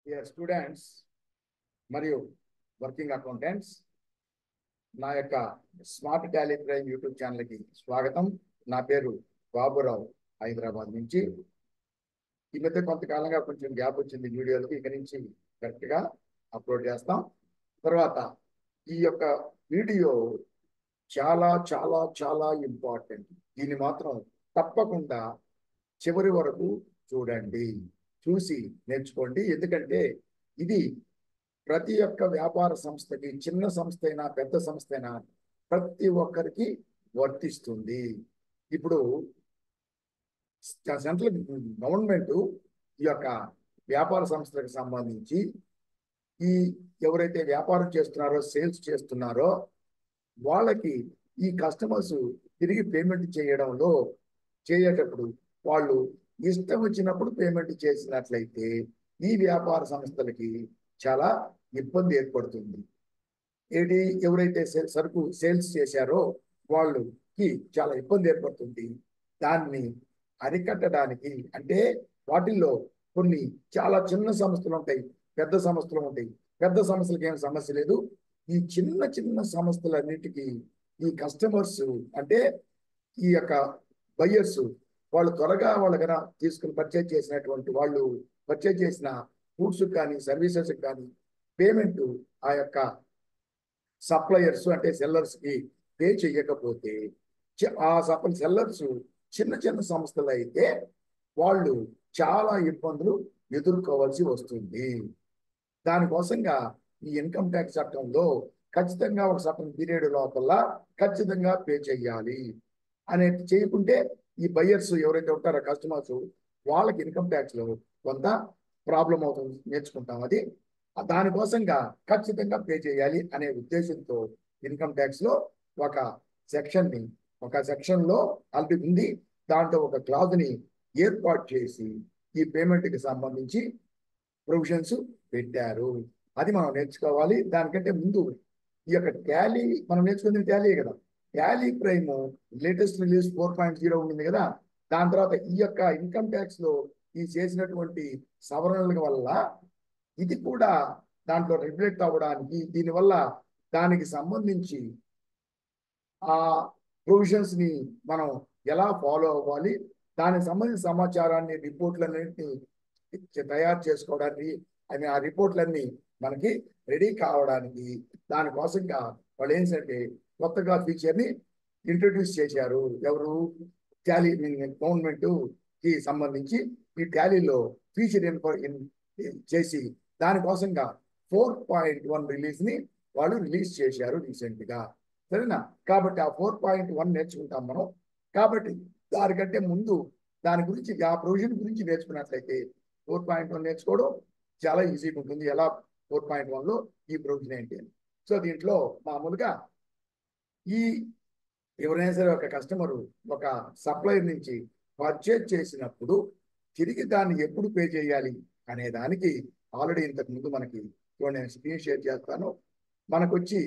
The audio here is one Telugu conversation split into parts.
డియర్ స్టూడెంట్స్ మరియు వర్కింగ్ అకౌంటెంట్స్ నా యొక్క స్మార్ట్ టాలీ ప్రైమ్ యూట్యూబ్ ఛానల్కి స్వాగతం నా పేరు బాబురావు హైదరాబాద్ నుంచి ఈ మధ్య కొంతకాలంగా కొంచెం గ్యాప్ వచ్చింది వీడియోలకి ఇక నుంచి కరెక్ట్గా అప్లోడ్ చేస్తాం తర్వాత ఈ యొక్క వీడియో చాలా చాలా చాలా ఇంపార్టెంట్ దీన్ని మాత్రం తప్పకుండా చివరి వరకు చూడండి చూసి నేర్చుకోండి ఎందుకంటే ఇది ప్రతి ఒక్క వ్యాపార సంస్థకి చిన్న సంస్థ అయినా పెద్ద సంస్థ అయినా ప్రతి ఒక్కరికి వర్తిస్తుంది ఇప్పుడు సెంట్రల్ గవర్నమెంట్ ఈ యొక్క వ్యాపార సంస్థలకు సంబంధించి ఈ ఎవరైతే వ్యాపారం చేస్తున్నారో సేల్స్ చేస్తున్నారో వాళ్ళకి ఈ కస్టమర్స్ తిరిగి పేమెంట్ చేయడంలో చేయేటప్పుడు వాళ్ళు ఇష్టం వచ్చినప్పుడు పేమెంట్ చేసినట్లయితే ఈ వ్యాపార సంస్థలకి చాలా ఇబ్బంది ఏర్పడుతుంది ఏంటి ఎవరైతే సరుకు సేల్స్ చేశారో వాళ్ళకి చాలా ఇబ్బంది ఏర్పడుతుంది దాన్ని అరికట్టడానికి అంటే వాటిల్లో కొన్ని చాలా చిన్న సంస్థలు ఉంటాయి పెద్ద సంస్థలు ఉంటాయి పెద్ద సంస్థలకి ఏం సమస్య లేదు ఈ చిన్న చిన్న సంస్థలన్నిటికీ ఈ కస్టమర్స్ అంటే ఈ యొక్క బయ్యర్స్ వాళ్ళు త్వరగా వాళ్ళ దగ్గర తీసుకుని పర్చేజ్ చేసినటువంటి వాళ్ళు పర్చేజ్ చేసిన ఫుడ్స్ కానీ సర్వీసెస్ కానీ పేమెంట్ ఆ యొక్క సప్లయర్స్ అంటే సెల్లర్స్ కి పే చేయకపోతే ఆ సప్లై సెల్లర్స్ చిన్న చిన్న సంస్థలు అయితే వాళ్ళు చాలా ఇబ్బందులు ఎదుర్కోవాల్సి వస్తుంది దానికోసంగా ఈ ఇన్కమ్ ట్యాక్స్ చట్టంలో ఖచ్చితంగా ఒక సర్టన్ పీరియడ్ లోపల ఖచ్చితంగా పే చేయాలి అనేది చేయకుంటే ఈ బయ్యర్స్ ఎవరైతే ఉంటారో కస్టమర్స్ వాళ్ళకి ఇన్కమ్ ట్యాక్స్ లో కొంత ప్రాబ్లం అవుతుంది నేర్చుకుంటాం అది దానికోసంగా ఖచ్చితంగా పే చేయాలి అనే ఉద్దేశంతో ఇన్కమ్ ట్యాక్స్ లో ఒక సెక్షన్ ని ఒక సెక్షన్ లో ఆల్రెడీ ఉంది దాంట్లో ఒక క్లాజ్ ని ఏర్పాటు చేసి ఈ పేమెంట్ కి సంబంధించి ప్రొవిజన్స్ పెట్టారు అది మనం నేర్చుకోవాలి దానికంటే ముందు ఈ యొక్క ట్యాలీ మనం నేర్చుకుంది ట్యాలీ కదా Tally Prime latest release four point zero ఉంది కదా దాని తర్వాత ఈ యొక్క ఇన్కమ్ ట్యాక్స్ లో ఈ చేసినటువంటి సవరణల వల్ల ఇది కూడా దాంట్లో రిఫ్లెక్ట్ అవ్వడానికి దీనివల్ల దానికి సంబంధించి ఆ ప్రొవిజన్స్ ని మనం ఎలా ఫాలో అవ్వాలి దానికి సంబంధించిన సమాచారాన్ని రిపోర్ట్లన్నింటినీ తయారు చేసుకోవడానికి అవి ఆ రిపోర్ట్లన్నీ మనకి రెడీ కావడానికి దానికోసంగా వాళ్ళు ఏంటంటే కొత్తగా ఫీచర్ని ఇంట్రడ్యూస్ చేశారు ఎవరు టాలీ గవర్నమెంట్ కి సంబంధించి ఈ టాలీలో ఫీచర్ చేసి దానికోసంగా ఫోర్ పాయింట్ వన్ రిలీజ్ ని వాళ్ళు రిలీజ్ చేశారు రీసెంట్ గా సరేనా కాబట్టి ఆ ఫోర్ పాయింట్ వన్ నేర్చుకుంటాం మనం కాబట్టి దానికంటే ముందు దాని గురించి ఆ ప్రొవిజన్ గురించి నేర్చుకున్నట్లయితే ఫోర్ పాయింట్ వన్ నేర్చుకోవడం చాలా ఈజీగా ఉంటుంది ఎలా ఫోర్ పాయింట్ వన్ లో ఈ ప్రొవిజన్ ఏంటి అని సో దీంట్లో మామూలుగా ఈ ఎవరైనా సరే ఒక కస్టమర్ ఒక సప్లయర్ నుంచి పర్చేజ్ చేసినప్పుడు తిరిగి దాన్ని ఎప్పుడు పే చేయాలి అనే దానికి ఆల్రెడీ ఇంతకు ముందు మనకి నేను స్క్రీన్ షేర్ చేస్తాను మనకు వచ్చి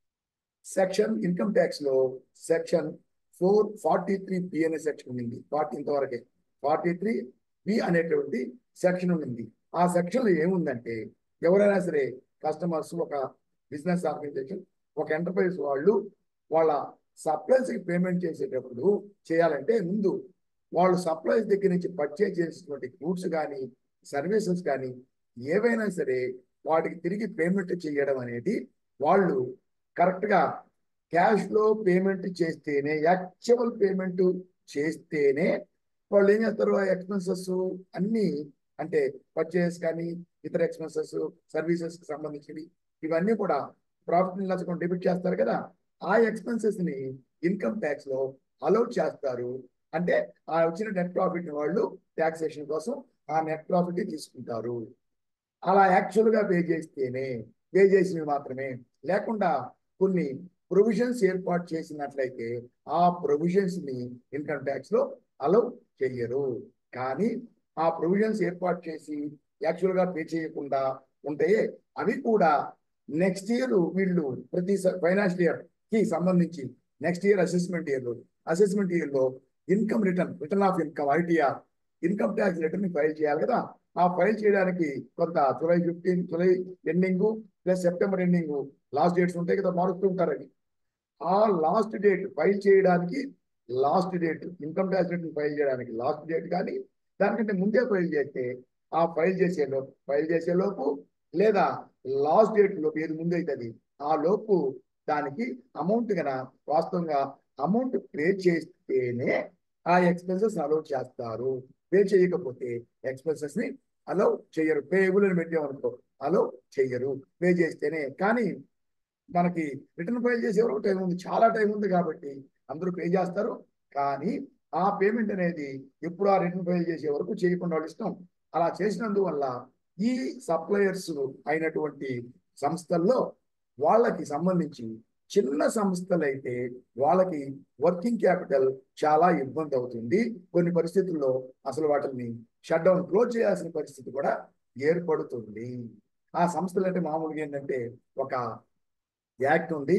సెక్షన్ ఇన్కమ్ ట్యాక్స్ లో section four forty three B అనే సెక్షన్ ఉంది ఫార్టీ ఇంతవరకే ఫార్టీ త్రీ బి అనేటువంటి సెక్షన్ ఉంది ఆ సెక్షన్ లో ఏముందంటే ఎవరైనా సరే కస్టమర్స్ ఒక బిజినెస్ ఆర్గనైజేషన్ ఒక ఎంటర్ప్రైజ్ వాళ్ళు వాళ్ళ సప్లైస్ కి పేమెంట్ చేసేటప్పుడు చేయాలంటే ముందు వాళ్ళు సప్లైస్ దగ్గర నుంచి పర్చేజ్ చేసినటువంటి గూడ్స్ కానీ సర్వీసెస్ కానీ ఏవైనా సరే వాటికి తిరిగి పేమెంట్ చేయడం అనేది వాళ్ళు కరెక్ట్గా క్యాష్లో పేమెంట్ చేస్తేనే యాక్చువల్ పేమెంట్ చేస్తేనే వాళ్ళు ఏం చేస్తారు ఆ ఎక్స్పెన్సెస్ అన్నీ అంటే పర్చేస్ కానీ ఇతర ఎక్స్పెన్సెస్ సర్వీసెస్కి సంబంధించినవి ఇవన్నీ కూడా ప్రాఫిట్ లాస్ అకౌంట్ డెబిట్ చేస్తారు కదా ఆ ఎక్స్పెన్సెస్ ని ఇన్కమ్ ట్యాక్స్ లో అలౌ చేస్తారు అంటే ఆ వచ్చిన నెట్ ప్రాఫిట్ ని వాళ్ళు ట్యాక్సేషన్ కోసం ఆ నెట్ ప్రాఫిట్ తీసుకుంటారు అలా యాక్చువల్ గా పే చేస్తేనే పే చేసినవి మాత్రమే లేకుండా కొన్ని ప్రొవిజన్స్ ఏర్పాటు చేసినట్లయితే ఆ ప్రొవిజన్స్ ని ఇన్కమ్ ట్యాక్స్ లో అలౌ చెయ్యరు కానీ ఆ ప్రొవిజన్స్ ఏర్పాటు చేసి యాక్చువల్ గా పే చేయకుండా ఉంటాయే అవి కూడా నెక్స్ట్ ఇయర్ వీళ్ళు ప్రతి ఫైనాన్షియల్ ఇయర్ కి సంబంధించి నెక్స్ట్ ఇయర్ అసెస్మెంట్ ఇయర్ లో అసెస్మెంట్ ఇయర్ లో income return return of income ITR income tax return file చేయాలి కదా ఆ ఫైల్ చేయడానికి కొంత July fifteen July ending plus September ending last dates ఉంటాయి కదా మారుస్తూ ఉంటారని ఆ లాస్ట్ డేట్ ఫైల్ చేయడానికి last date income tax return file చేయడానికి లాస్ట్ డేట్ కానీ దానికంటే ముందే ఫైల్ చేస్తే ఆ ఫైల్ చేసే లోపు ఫైల్ చేసే లోపు లేదా లాస్ట్ డేట్ లోపు ఏది ముందు అవుతుంది ఆ లోపు దానికి అమౌంట్ గన వాస్తవంగా అమౌంట్ పే చేస్తేనే ఆ ఎక్స్పెన్సెస్ అలౌ చేస్తారు పే చేయకపోతే ఎక్స్పెన్సెస్ ని అలౌ చేయరు పేబుల్ అని పెట్టామనుకో అలౌ చెయ్యరు పే చేస్తేనే కానీ మనకి రిటర్న్ ఫైల్ చేసే వరకు టైం ఉంది చాలా టైం ఉంది కాబట్టి అందరూ పే చేస్తారు కానీ ఆ పేమెంట్ అనేది ఎప్పుడు ఆ రిటర్న్ ఫైల్ చేసే వరకు చేయకుండా వాళ్ళు ఇష్టం అలా చేసినందువల్ల ఈ సప్లయర్స్ అయినటువంటి సంస్థల్లో వాళ్ళకి సంబంధించి చిన్న సంస్థలైతే వాళ్ళకి వర్కింగ్ క్యాపిటల్ చాలా ఇబ్బంది అవుతుంది కొన్ని పరిస్థితుల్లో అసలు వాటిని షట్ డౌన్ క్లోజ్ చేయాల్సిన పరిస్థితి కూడా ఏర్పడుతుంది ఆ సంస్థలు అంటే మామూలుగా ఏంటంటే ఒక యాక్ట్ ఉంది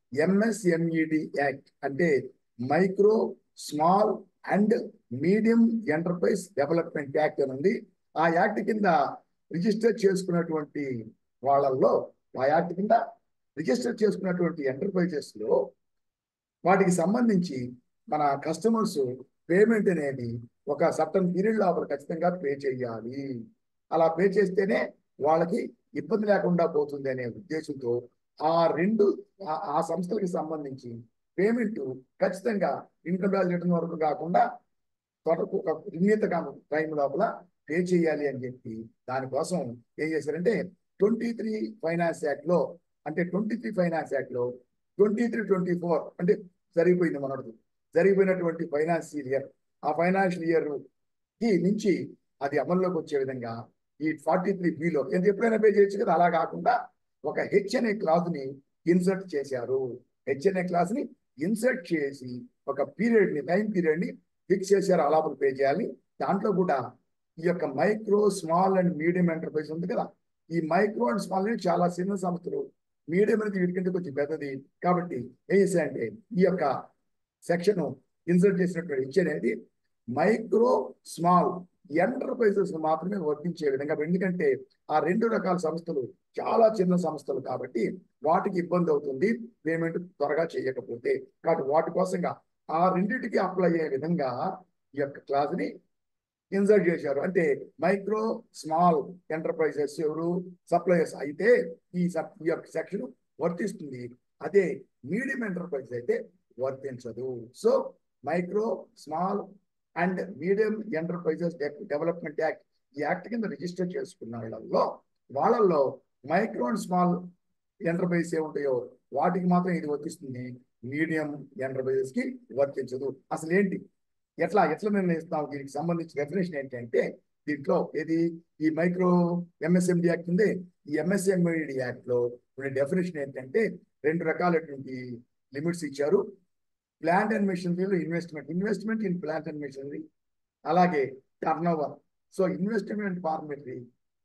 ఎంఎస్ఎంఈడి యాక్ట్ అంటే micro small and medium enterprise development act అని ఉంది ఆ యాక్ట్ కింద రిజిస్టర్ చేసుకున్నటువంటి వాళ్ళల్లో ఆ యాక్ట్ కింద రిజిస్టర్ చేసుకున్నటువంటి ఎంటర్ప్రైజెస్ లో వాటికి సంబంధించి మన కస్టమర్స్ పేమెంట్ అనేది ఒక సర్టన్ పీరియడ్ లోపల ఖచ్చితంగా పే చేయాలి అలా పే చేస్తేనే వాళ్ళకి ఇబ్బంది లేకుండా పోతుంది అనే ఉద్దేశంతో ఆ రెండు ఆ సంస్థలకి సంబంధించి పేమెంట్ ఖచ్చితంగా ఇన్కమ్ ట్యాక్స్ రిటర్న్ వరకు కాకుండా త్వరకు ఒక నిర్ణీత టైం లోపల పే చేయాలి అని చెప్పి దానికోసం ఏం చేశారంటే ట్వంటీ త్రీ ఫైనాన్స్ యాక్ట్ లో అంటే ట్వంటీ త్రీ ఫైనాన్స్ యాక్ట్ లో ట్వంటీ త్రీ ట్వంటీ ఫోర్ అంటే జరిగిపోయింది మనకు జరిగిపోయినటువంటి ఫైనాన్షియల్ ఇయర్ ఆ ఫైనాన్షియల్ ఇయర్ కి నుంచి అది అమల్లోకి వచ్చే విధంగా ఈ ఫార్టీ త్రీ బిలో ఎంత ఎప్పుడైనా పే చేయొచ్చు కదా అలా కాకుండా ఒక హెచ్ అనే క్లాజ్ ని ఇన్సర్ట్ చేశారు హెచ్ అనే క్లాస్ ని ఇన్సర్ట్ చేసి ఒక పీరియడ్ ని టైం పీరియడ్ ని ఫిక్స్ చేశారు అలాపలు పే చేయాలి దాంట్లో కూడా ఈ యొక్క micro small and medium enterprise ఉంది కదా ఈ మైక్రో అండ్ స్మాల్ అనేది చాలా చిన్న సంస్థలు మీడియం అనేది వీటికంటే కొంచెం పెద్దది కాబట్టి ఏం చేశారంటే ఈ యొక్క సెక్షన్ ఇన్సర్ట్ చేసినటువంటి హెచ్ అనేది మైక్రో స్మాల్ ఎంటర్ప్రైజెస్ మాత్రమే వర్తించే విధంగా ఎందుకంటే ఆ రెండు రకాల సంస్థలు చాలా చిన్న సంస్థలు కాబట్టి వాటికి ఇబ్బంది అవుతుంది పేమెంట్ త్వరగా చేయకపోతే కాబట్టి వాటి కోసంగా ఆ రెండింటికి అప్లై అయ్యే విధంగా ఈ యొక్క క్లాస్ ని ఇన్సర్ట్ చేశారు అంటే మైక్రో స్మాల్ ఎంటర్ప్రైజెస్ ఎవరు సప్లయర్స్ అయితే ఈ ఈ యొక్క సెక్షన్ వర్తిస్తుంది అదే మీడియం ఎంటర్ప్రైజ్ అయితే వర్తించదు so micro small and medium enterprises development act ఈ యాక్ట్ కింద రిజిస్టర్ చేసుకున్న వాళ్ళలో వాళ్ళల్లో మైక్రో అండ్ స్మాల్ ఎంటర్ప్రైజెస్ ఏముంటాయో వాటికి మాత్రం ఇది వర్తిస్తుంది మీడియం ఎంటర్ప్రైజెస్ కి వర్తించదు అసలు ఏంటి ఎట్లా ఎట్లా నిర్ణయిస్తాం దీనికి సంబంధించి డెఫినేషన్ ఏంటంటే దీంట్లో ఇది ఈ మైక్రో ఎంఎస్ఎండి యాక్ట్ ఉంది ఈ ఎంఎస్ఎండి యాక్ట్ లో ఉండే డెఫినేషన్ ఏంటంటే రెండు రకాలైనటువంటి లిమిట్స్ ఇచ్చారు ప్లాంట్ అండ్ మెషినరీలో investment investment in plant and machinery అలాగే టర్న్ ఓవర్ సో ఇన్వెస్ట్మెంట్ ఫార్మేటరీ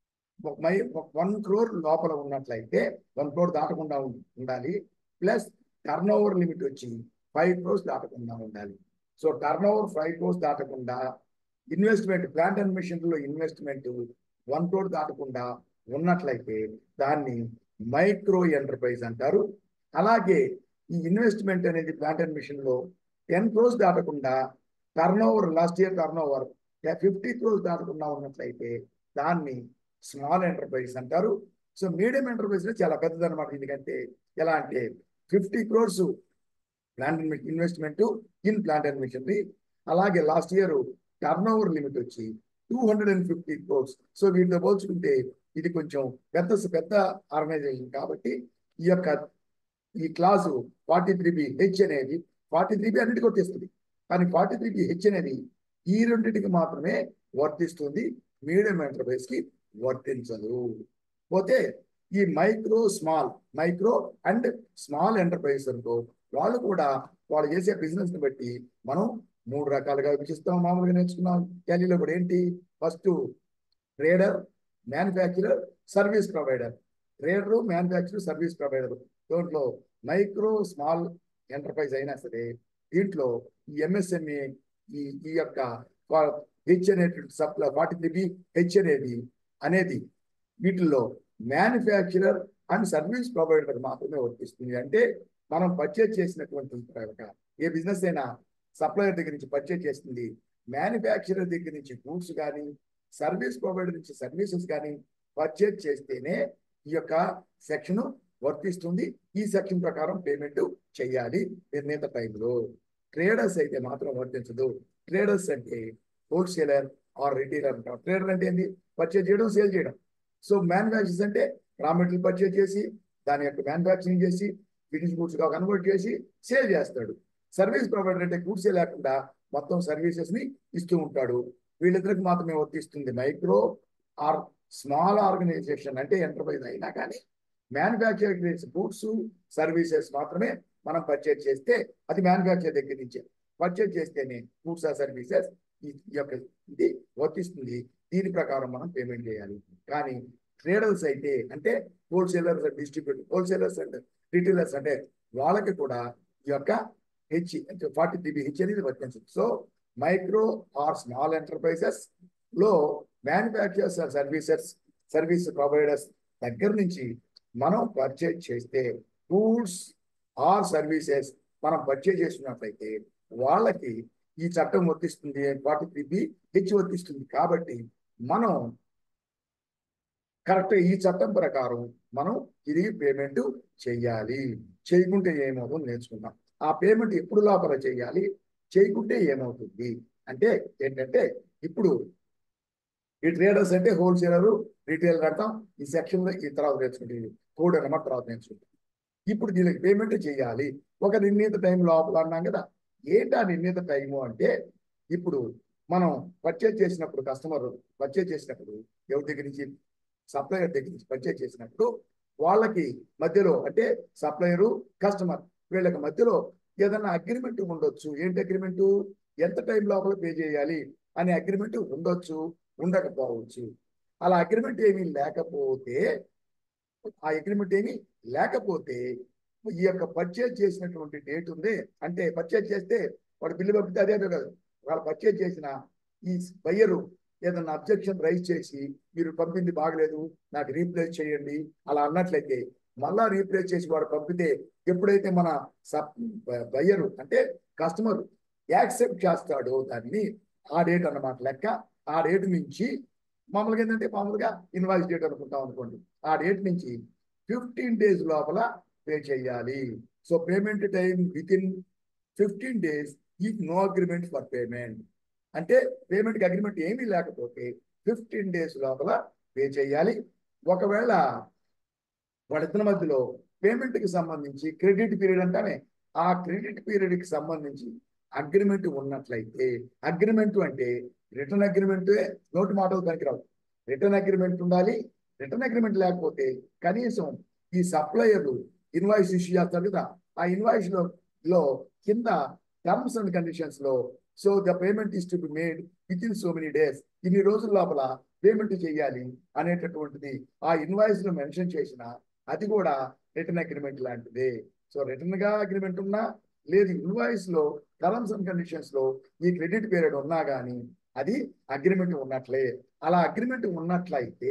మై వన్ క్రోర్ లోపల ఉన్నట్లయితే వన్ క్రోర్ దాటకుండా ఉండాలి ప్లస్ టర్న్ ఓవర్ లిమిట్ వచ్చి ఫైవ్ క్రోర్స్ దాటకుండా ఉండాలి so turnover five crores దాటకుండా ఇన్వెస్ట్మెంట్ ప్లాంట్ అండ్ మెషినరీలో ఇన్వెస్ట్మెంట్ వన్ క్రోర్ దాటకుండా ఉన్నట్లయితే దాన్ని మైక్రో ఎంటర్ప్రైజ్ అంటారు అలాగే ఈ ఇన్వెస్ట్మెంట్ అనేది ప్లాంట్ అండ్ మిషన్ లో టెన్ క్రోర్స్ దాటకుండా turnover last year turnover fifty crores దాటకుండా ఉన్నట్లయితే దాన్ని స్మాల్ ఎంటర్ప్రైజ్ అంటారు సో మీడియం ఎంటర్ప్రైజ్ చాలా పెద్దది అనమాట ఎందుకంటే ఎలా అంటే fifty crores plant and investment in plant and machinery అలాగే last year turnover limit వచ్చి two hundred and fifty crores so వీటితో పోల్చుకుంటే ఇది కొంచెం పెద్ద పెద్ద ఆర్గనైజేషన్ కాబట్టి ఈ యొక్క ఈ clause forty three B H అనేది ఫార్టీ త్రీ బి అన్నిటికీ వర్తిస్తుంది కానీ ఫార్టీ త్రీ బి హెచ్ అనేది ఈ రెండింటికి మాత్రమే వర్తిస్తుంది మీడియం ఎంటర్ప్రైజ్ కి వర్తించదు పోతే ఈ micro small micro and small enterprise అనుకో వాళ్ళు కూడా వాళ్ళు చేసే బిజినెస్ ని బట్టి మనం మూడు రకాలుగా విభజిస్తాం మామూలుగా నేర్చుకున్నాం టాలీలో కూడా ఏంటి first trader manufacturer service provider trader manufacturer service provider దాంట్లో మైక్రో స్మాల్ ఎంటర్ప్రైజ్ అయినా సరే దీంట్లో ఈ ఎంఎస్ఎంఈ ఈ ఈ యొక్క హెచ్ అనేటువంటి supply forty three B H అనేది అనేది వీటిల్లో మ్యానుఫ్యాక్చరర్ అండ్ సర్వీస్ ప్రొవైడర్ మాత్రమే వర్తిస్తుంది అంటే మనం పర్చేజ్ చేసినటువంటి ఒక ఏ బిజినెస్ అయినా సప్లయర్ దగ్గర నుంచి పర్చేజ్ చేస్తుంది మ్యానుఫ్యాక్చరర్ దగ్గర నుంచి గూడ్స్ కానీ సర్వీస్ ప్రొవైడర్ నుంచి సర్వీసెస్ కానీ పర్చేజ్ చేస్తేనే ఈ యొక్క సెక్షన్ వర్తిస్తుంది ఈ సెక్షన్ ప్రకారం పేమెంట్ చేయాలి నిర్ణీత టైంలో ట్రేడర్స్ అయితే మాత్రం వర్తించదు ట్రేడర్స్ అంటే హోల్సేలర్ ఆర్ రిటైలర్ అంటాం ట్రేడర్ అంటే ఏంటి పర్చేజ్ చేయడం సేల్ చేయడం సో మ్యానుఫ్యాక్చర్స్ అంటే రా మెటీరియల్ పర్చేజ్ చేసి దాని యొక్క మ్యానుఫ్యాక్చరింగ్ చేసి ఫినిష్ గూడ్స్ గా కన్వర్ట్ చేసి సేల్ చేస్తాడు సర్వీస్ ప్రొవైడర్ అంటే గూడ్సే లేకుండా మొత్తం సర్వీసెస్ ని ఇస్తూ ఉంటాడు వీళ్ళిద్దరికి మాత్రమే వర్తిస్తుంది మైక్రో ఆర్ స్మాల్ ఆర్గనైజేషన్ అంటే ఎంటర్ప్రైజ్ అయినా కానీ మ్యానుఫ్యాక్చరింగ్ గూడ్స్ సర్వీసెస్ మాత్రమే మనం పర్చేజ్ చేస్తే అది మ్యానుఫ్యాక్చర్ దగ్గర నుంచే పర్చేజ్ చేస్తేనే గూడ్స్ ఆర్ సర్వీసెస్ ఈ యొక్క ఇది వర్తిస్తుంది దీని ప్రకారం మనం పేమెంట్ చేయాలి కానీ ట్రేడర్స్ అయితే అంటే wholesalers and distributor wholesalers and retailers అంటే వాళ్ళకి కూడా ఈ యొక్క హెచ్ ఫార్టీ త్రీ హెచ్ అనేది వర్తించదు so micro or small enterprises లో manufacturers and services service providers దగ్గర నుంచి మనం పర్చేజ్ చేస్తే గూడ్స్ ఆర్ సర్వీసెస్ మనం పర్చేజ్ చేసినట్లయితే వాళ్ళకి ఈ చట్టం వర్తిస్తుంది ఫార్టీ త్రీ బి హెచ్ వర్తిస్తుంది కాబట్టి మనం కరెక్ట్ ఈ చట్టం ప్రకారం మనం తిరిగి పేమెంట్ చేయాలి చేయకుంటే ఏమవుతుందో నేర్చుకుందాం ఆ పేమెంట్ ఎప్పుడు లోపల చేయాలి చేయకుంటే ఏమవుతుంది అంటే ఏంటంటే ఇప్పుడు ఈ ట్రేడర్స్ అంటే హోల్సేలర్ రీటైలర్ అంటాం ఈ సెక్షన్ లో ఈ తర్వాత నేర్చుకుంటే కోడ్ అన్నమాట తర్వాత నేర్చుకుంటాం ఇప్పుడు దీనికి పేమెంట్ చేయాలి ఒక నిర్ణీత టైం లోపల అన్నాం కదా ఏంటి ఆ నిర్ణీత టైము అంటే ఇప్పుడు మనం పర్చేజ్ చేసినప్పుడు కస్టమర్ పర్చేజ్ చేసినప్పుడు ఎవరి దగ్గర నుంచి సప్లయర్ దగ్గర నుంచి పర్చేజ్ చేసినప్పుడు వాళ్ళకి మధ్యలో అంటే సప్లయరు కస్టమర్ వీళ్ళకి మధ్యలో ఏదైనా అగ్రిమెంట్ ఉండొచ్చు ఏంటి అగ్రిమెంట్ ఎంత టైం లోపల పే చేయాలి అనే అగ్రిమెంట్ ఉండొచ్చు ఉండకపోవచ్చు అలా అగ్రిమెంట్ ఏమీ లేకపోతే ఆ అగ్రిమెంట్ ఏమీ లేకపోతే ఈ యొక్క పర్చేజ్ చేసినటువంటి డేట్ ఉంది అంటే పర్చేజ్ చేస్తే వాడు బిల్లు పంపితే అదే కాదు వాళ్ళు పర్చేజ్ చేసిన ఈ బయ్యరు ఏదన్నా అబ్జెక్షన్ రైజ్ చేసి మీరు పంపింది బాగలేదు నాకు రీప్లేస్ చేయండి అలా అన్నట్లయితే మళ్ళా రీప్లేస్ చేసి వాడు పంపితే ఎప్పుడైతే మన సబ్ బయ్యరు అంటే కస్టమర్ యాక్సెప్ట్ చేస్తాడో దాన్ని ఆ డేట్ అన్నమాట లెక్క ఆ డేట్ నుంచి మామూలుగా ఏంటంటే మామూలుగా ఇన్వాయిస్ డేట్ అనుకుంటాం అనుకోండి ఆ డేట్ నుంచి ఫిఫ్టీన్ డేస్ లోపల పే చేయాలి so payment time within fifteen days ఈ నో అగ్రిమెంట్ ఫర్ పేమెంట్ అంటే పేమెంట్కి అగ్రిమెంట్ ఏమీ లేకపోతే ఫిఫ్టీన్ డేస్ లోపల పే చేయాలి ఒకవేళ వాళ్ళిద్దరి మధ్యలో పేమెంట్కి సంబంధించి క్రెడిట్ పీరియడ్ అంటామే ఆ క్రెడిట్ పీరియడ్కి సంబంధించి అగ్రిమెంట్ ఉన్నట్లయితే అగ్రిమెంట్ అంటే రిటర్న్ అగ్రిమెంట్ నోటి మాటలు పనికిరావు రిటర్న్ అగ్రిమెంట్ ఉండాలి రిటర్న్ అగ్రిమెంట్ లేకపోతే కనీసం ఈ సప్లయర్లు ఇన్వాయిస్ ఇష్యూ చేస్తారు కదా ఆ ఇన్వాయిస్ లో లో కింద టర్మ్స్ అండ్ కండిషన్స్ లో so the payment is to be made within so many days ఇన్ని రోజుల లోపల పేమెంట్ చేయాలి అనేటటువంటిది ఆ ఇన్వాయిస్ లో మెన్షన్ చేసిన అది కూడా రిటర్న్ అగ్రిమెంట్ లాంటిదే సో రిటర్న్ గా అగ్రిమెంట్ ఉన్నా లేదు ఇన్వాయిస్ లో టర్మ్స్ అండ్ కండిషన్స్ లో ఈ క్రెడిట్ పీరియడ్ ఉన్నా కానీ అది అగ్రిమెంట్ ఉన్నట్లే అలా అగ్రిమెంట్ ఉన్నట్లయితే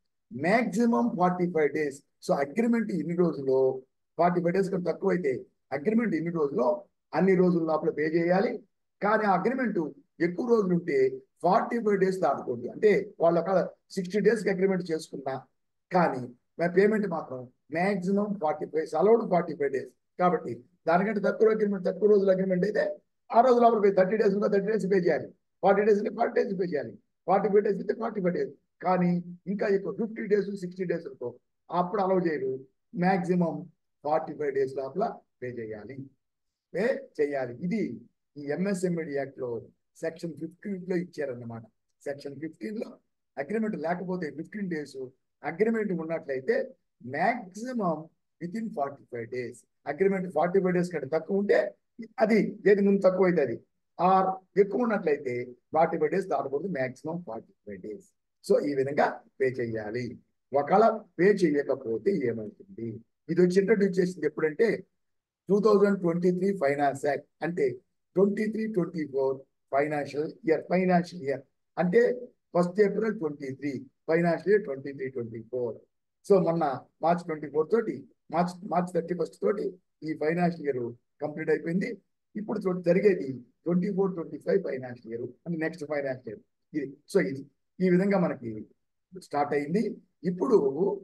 maximum forty five days so agreement ఇన్ని రోజులు ఫార్టీ ఫైవ్ డేస్ కంటే తక్కువ అయితే అగ్రిమెంట్ ఇన్ని రోజులు అన్ని రోజుల లోపల పే చేయాలి కానీ ఆ అగ్రిమెంట్ ఎక్కువ రోజులు ఉంటే ఫార్టీ ఫైవ్ డేస్ దాటుకోండి అంటే వాళ్ళ ఒక సిక్స్టీ డేస్కి అగ్రిమెంట్ చేసుకున్నా కానీ పేమెంట్ మాత్రం maximum forty five allowed forty five days కాబట్టి దానికంటే తక్కువ అగ్రిమెంట్ తక్కువ రోజుల అగ్రిమెంట్ అయితే ఆ రోజు లోపల పే థర్టీ డేస్ ఉందో థర్టీ డేస్ పే చేయాలి ఫార్టీ డేస్ అంటే ఫార్టీ డేస్ పే చేయాలి ఫార్టీ ఫైవ్ డేస్ అయితే ఫార్టీ ఫైవ్ డేస్ కానీ ఇంకా ఎక్కువ ఫిఫ్టీ డేస్ సిక్స్టీ డేస్ అనుకో అప్పుడు అలౌ చేయరు మాక్సిమం ఫార్టీ ఫైవ్ డేస్ లోపల పే చేయాలి పే చేయాలి ఇది ఈ ఎంఎస్ఎంఈడి యాక్ట్ లో సెక్షన్ ఫిఫ్టీన్ లో ఇచ్చారన్నమాట సెక్షన్ ఫిఫ్టీన్ లో అగ్రిమెంట్ లేకపోతే ఫిఫ్టీన్ డేస్ అగ్రిమెంట్ ఉన్నట్లయితే maximum within forty five days agreement forty five days కంటే తక్కువ ఉంటే అది ఏది ముందు తక్కువ అయితే అది ఆర్ ఎక్కువ ఉన్నట్లయితే ఫార్టీ ఫైవ్ డేస్ దాటకూడదు maximum forty five days so ఈ విధంగా పే చేయాలి ఒకవేళ పే చేయకపోతే ఏమవుతుంది ఇది వచ్చి ఇంట్రడ్యూస్ చేసింది ఎప్పుడంటే two thousand twenty three finance act అంటే twenty three twenty four financial year financial year అంటే first April twenty three financial year twenty three twenty four so మొన్న మార్చ్ ట్వంటీ ఫోర్ తోటి మార్చ్ మార్చ్ థర్టీ ఫస్ట్ తోటి ఈ ఫైనాన్షియల్ ఇయర్ కంప్లీట్ అయిపోయింది ఇప్పుడు చూ- జరిగేది twenty four twenty five financial year అంటే నెక్స్ట్ ఫైనాన్షియల్ ఇయర్ ఇది సో ఇది ఈ విధంగా మనకి స్టార్ట్ అయింది ఇప్పుడు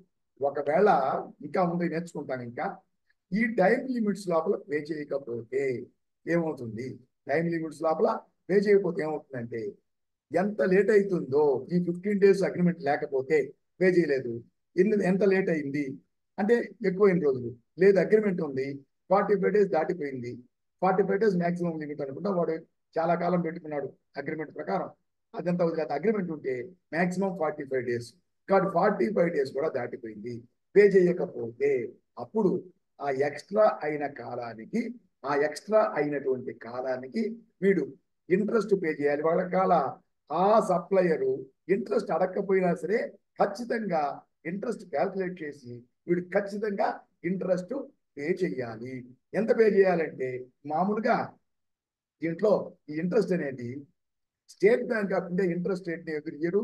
ఒకవేళ ఇంకా ముందు నేర్చుకుంటాను ఇంకా ఈ టైం లిమిట్స్ లోపల పే చేయకపోతే ఏమవుతుంది టైం లిమిట్స్ లోపల పే చేయకపోతే ఏమవుతుందంటే ఎంత లేట్ అవుతుందో ఈ ఫిఫ్టీన్ డేస్ అగ్రిమెంట్ లేకపోతే పే చేయలేదు ఎన్ని ఎంత లేట్ అయింది అంటే ఎక్కువైన రోజులు లేదు అగ్రిమెంట్ ఉంది ఫార్టీ ఫైవ్ డేస్ దాటిపోయింది forty five days maximum limit అనుకుంటా వాడు చాలా కాలం పెట్టుకున్నాడు అగ్రిమెంట్ ప్రకారం అదంతా వదిలేదు అగ్రిమెంట్ ఉంటే మాక్సిమం ఫార్టీ ఫైవ్ డేస్ కాబట్టి ఫార్టీ ఫైవ్ డేస్ కూడా దాటిపోయింది పే చేయకపోతే అప్పుడు ఆ ఎక్స్ట్రా అయిన కాలానికి ఆ ఎక్స్ట్రా అయినటువంటి కాలానికి వీడు ఇంట్రెస్ట్ పే చేయాలి వాళ్ళ కాల ఆ సప్లయరు ఇంట్రెస్ట్ అడగకపోయినా సరే ఖచ్చితంగా ఇంట్రెస్ట్ క్యాల్కులేట్ చేసి వీడు ఖచ్చితంగా ఇంట్రెస్ట్ పే చేయాలి ఎంత పే చేయాలంటే మామూలుగా దీంట్లో ఈ ఇంట్రెస్ట్ అనేది State Bank of India interest rate every year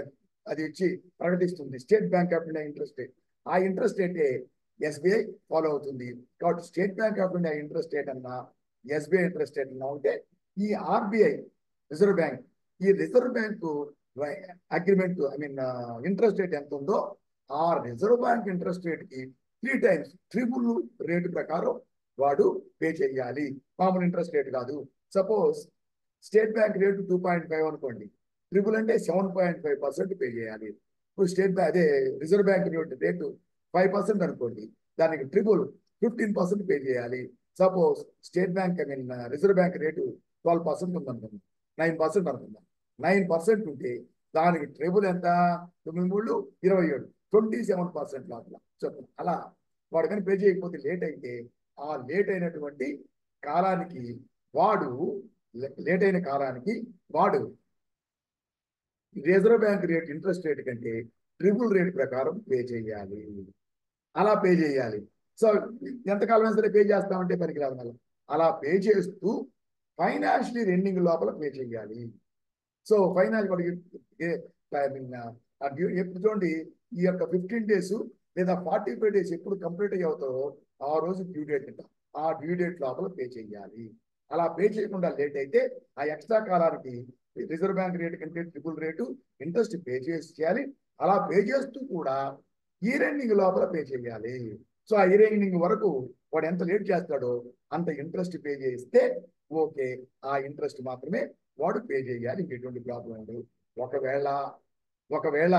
అది ఇచ్చి ప్రకటిస్తుంది State Bank of India interest rate ఆ ఇంట్రెస్ట్ రేటే ఎస్బీఐ ఫాలో అవుతుంది కాబట్టి State Bank of India interest rate అన్నా ఎస్బీఐ ఇంట్రెస్ట్ రేట్ అన్నా ఉంటే ఈ ఆర్బీఐ రిజర్వ్ బ్యాంక్ ఈ Reserve Bank agreement I mean interest rate ఎంత ఉందో ఆ రిజర్వ్ బ్యాంక్ ఇంట్రెస్ట్ రేట్ కి త్రీ టైమ్స్ ట్రిపుల్ రేటు ప్రకారం వాడు పే చేయాలి మామూలు ఇంట్రెస్ట్ రేట్ కాదు suppose state bank rate two point five అనుకోండి ట్రిపుల్ అంటే seven point five percent pay చేయాలి ఇప్పుడు స్టేట్ బ్యాంక్ అదే reserve bank rate rate five percent అనుకోండి దానికి ట్రిపుల్ ఫిఫ్టీన్ పర్సెంట్ పే చేయాలి suppose state bank I mean reserve bank rate twelve percent ఉందనుకుందాం నైన్ పర్సెంట్ అనుకుందాం నైన్ పర్సెంట్ ఉంటే దానికి ట్రిపుల్ ఎంత తొమ్మిది మూడు ఇరవై ఏడు ట్వంటీ సెవెన్ పర్సెంట్ లోపల చెప్పండి అలా వాడు కానీ పే చేయకపోతే లేట్ అయితే ఆ లేట్ అయినటువంటి కాలానికి వాడు లేట్ అయిన కాలానికి వాడు reserve bank rate interest rate కంటే ట్రిపుల్ రేట్ ప్రకారం పే చేయాలి అలా పే చేయాలి సో ఎంతకాలం సరే పే చేస్తామంటే పనికిరాదు మళ్ళీ అలా పే చేస్తూ ఫైనాన్షియల్ ఎండింగ్ లోపల పే చేయాలి సో ఫైనాన్స్ వాడికి ఎప్పుడు చూడండి ఈ యొక్క ఫిఫ్టీన్ డేస్ లేదా ఫార్టీ ఫైవ్ డేస్ ఎప్పుడు కంప్లీట్ అయ్యి అవుతారో ఆ రోజు డ్యూ డేట్ అంట ఆ డ్యూ డేట్ లోపల పే చేయాలి అలా పే చేయకుండా లేట్ అయితే ఆ ఎక్స్ట్రా కాలానికి రిజర్వ్ బ్యాంక్ రేట్ కంటే ట్రిపుల్ రేటు ఇంట్రెస్ట్ పే చేసి చేయాలి అలా పే చేస్తూ కూడా ఇయర్ ఎండింగ్ లోపల పే చేయాలి సో ఆ ఇయర్ ఎండింగ్ వరకు వాడు ఎంత లేట్ చేస్తాడో అంత ఇంట్రెస్ట్ పే చేస్తే ఓకే ఆ ఇంట్రెస్ట్ మాత్రమే వాడు పే చేయాలి ఇంకెటువంటి ప్రాబ్లం ఉండదు ఒకవేళ ఒకవేళ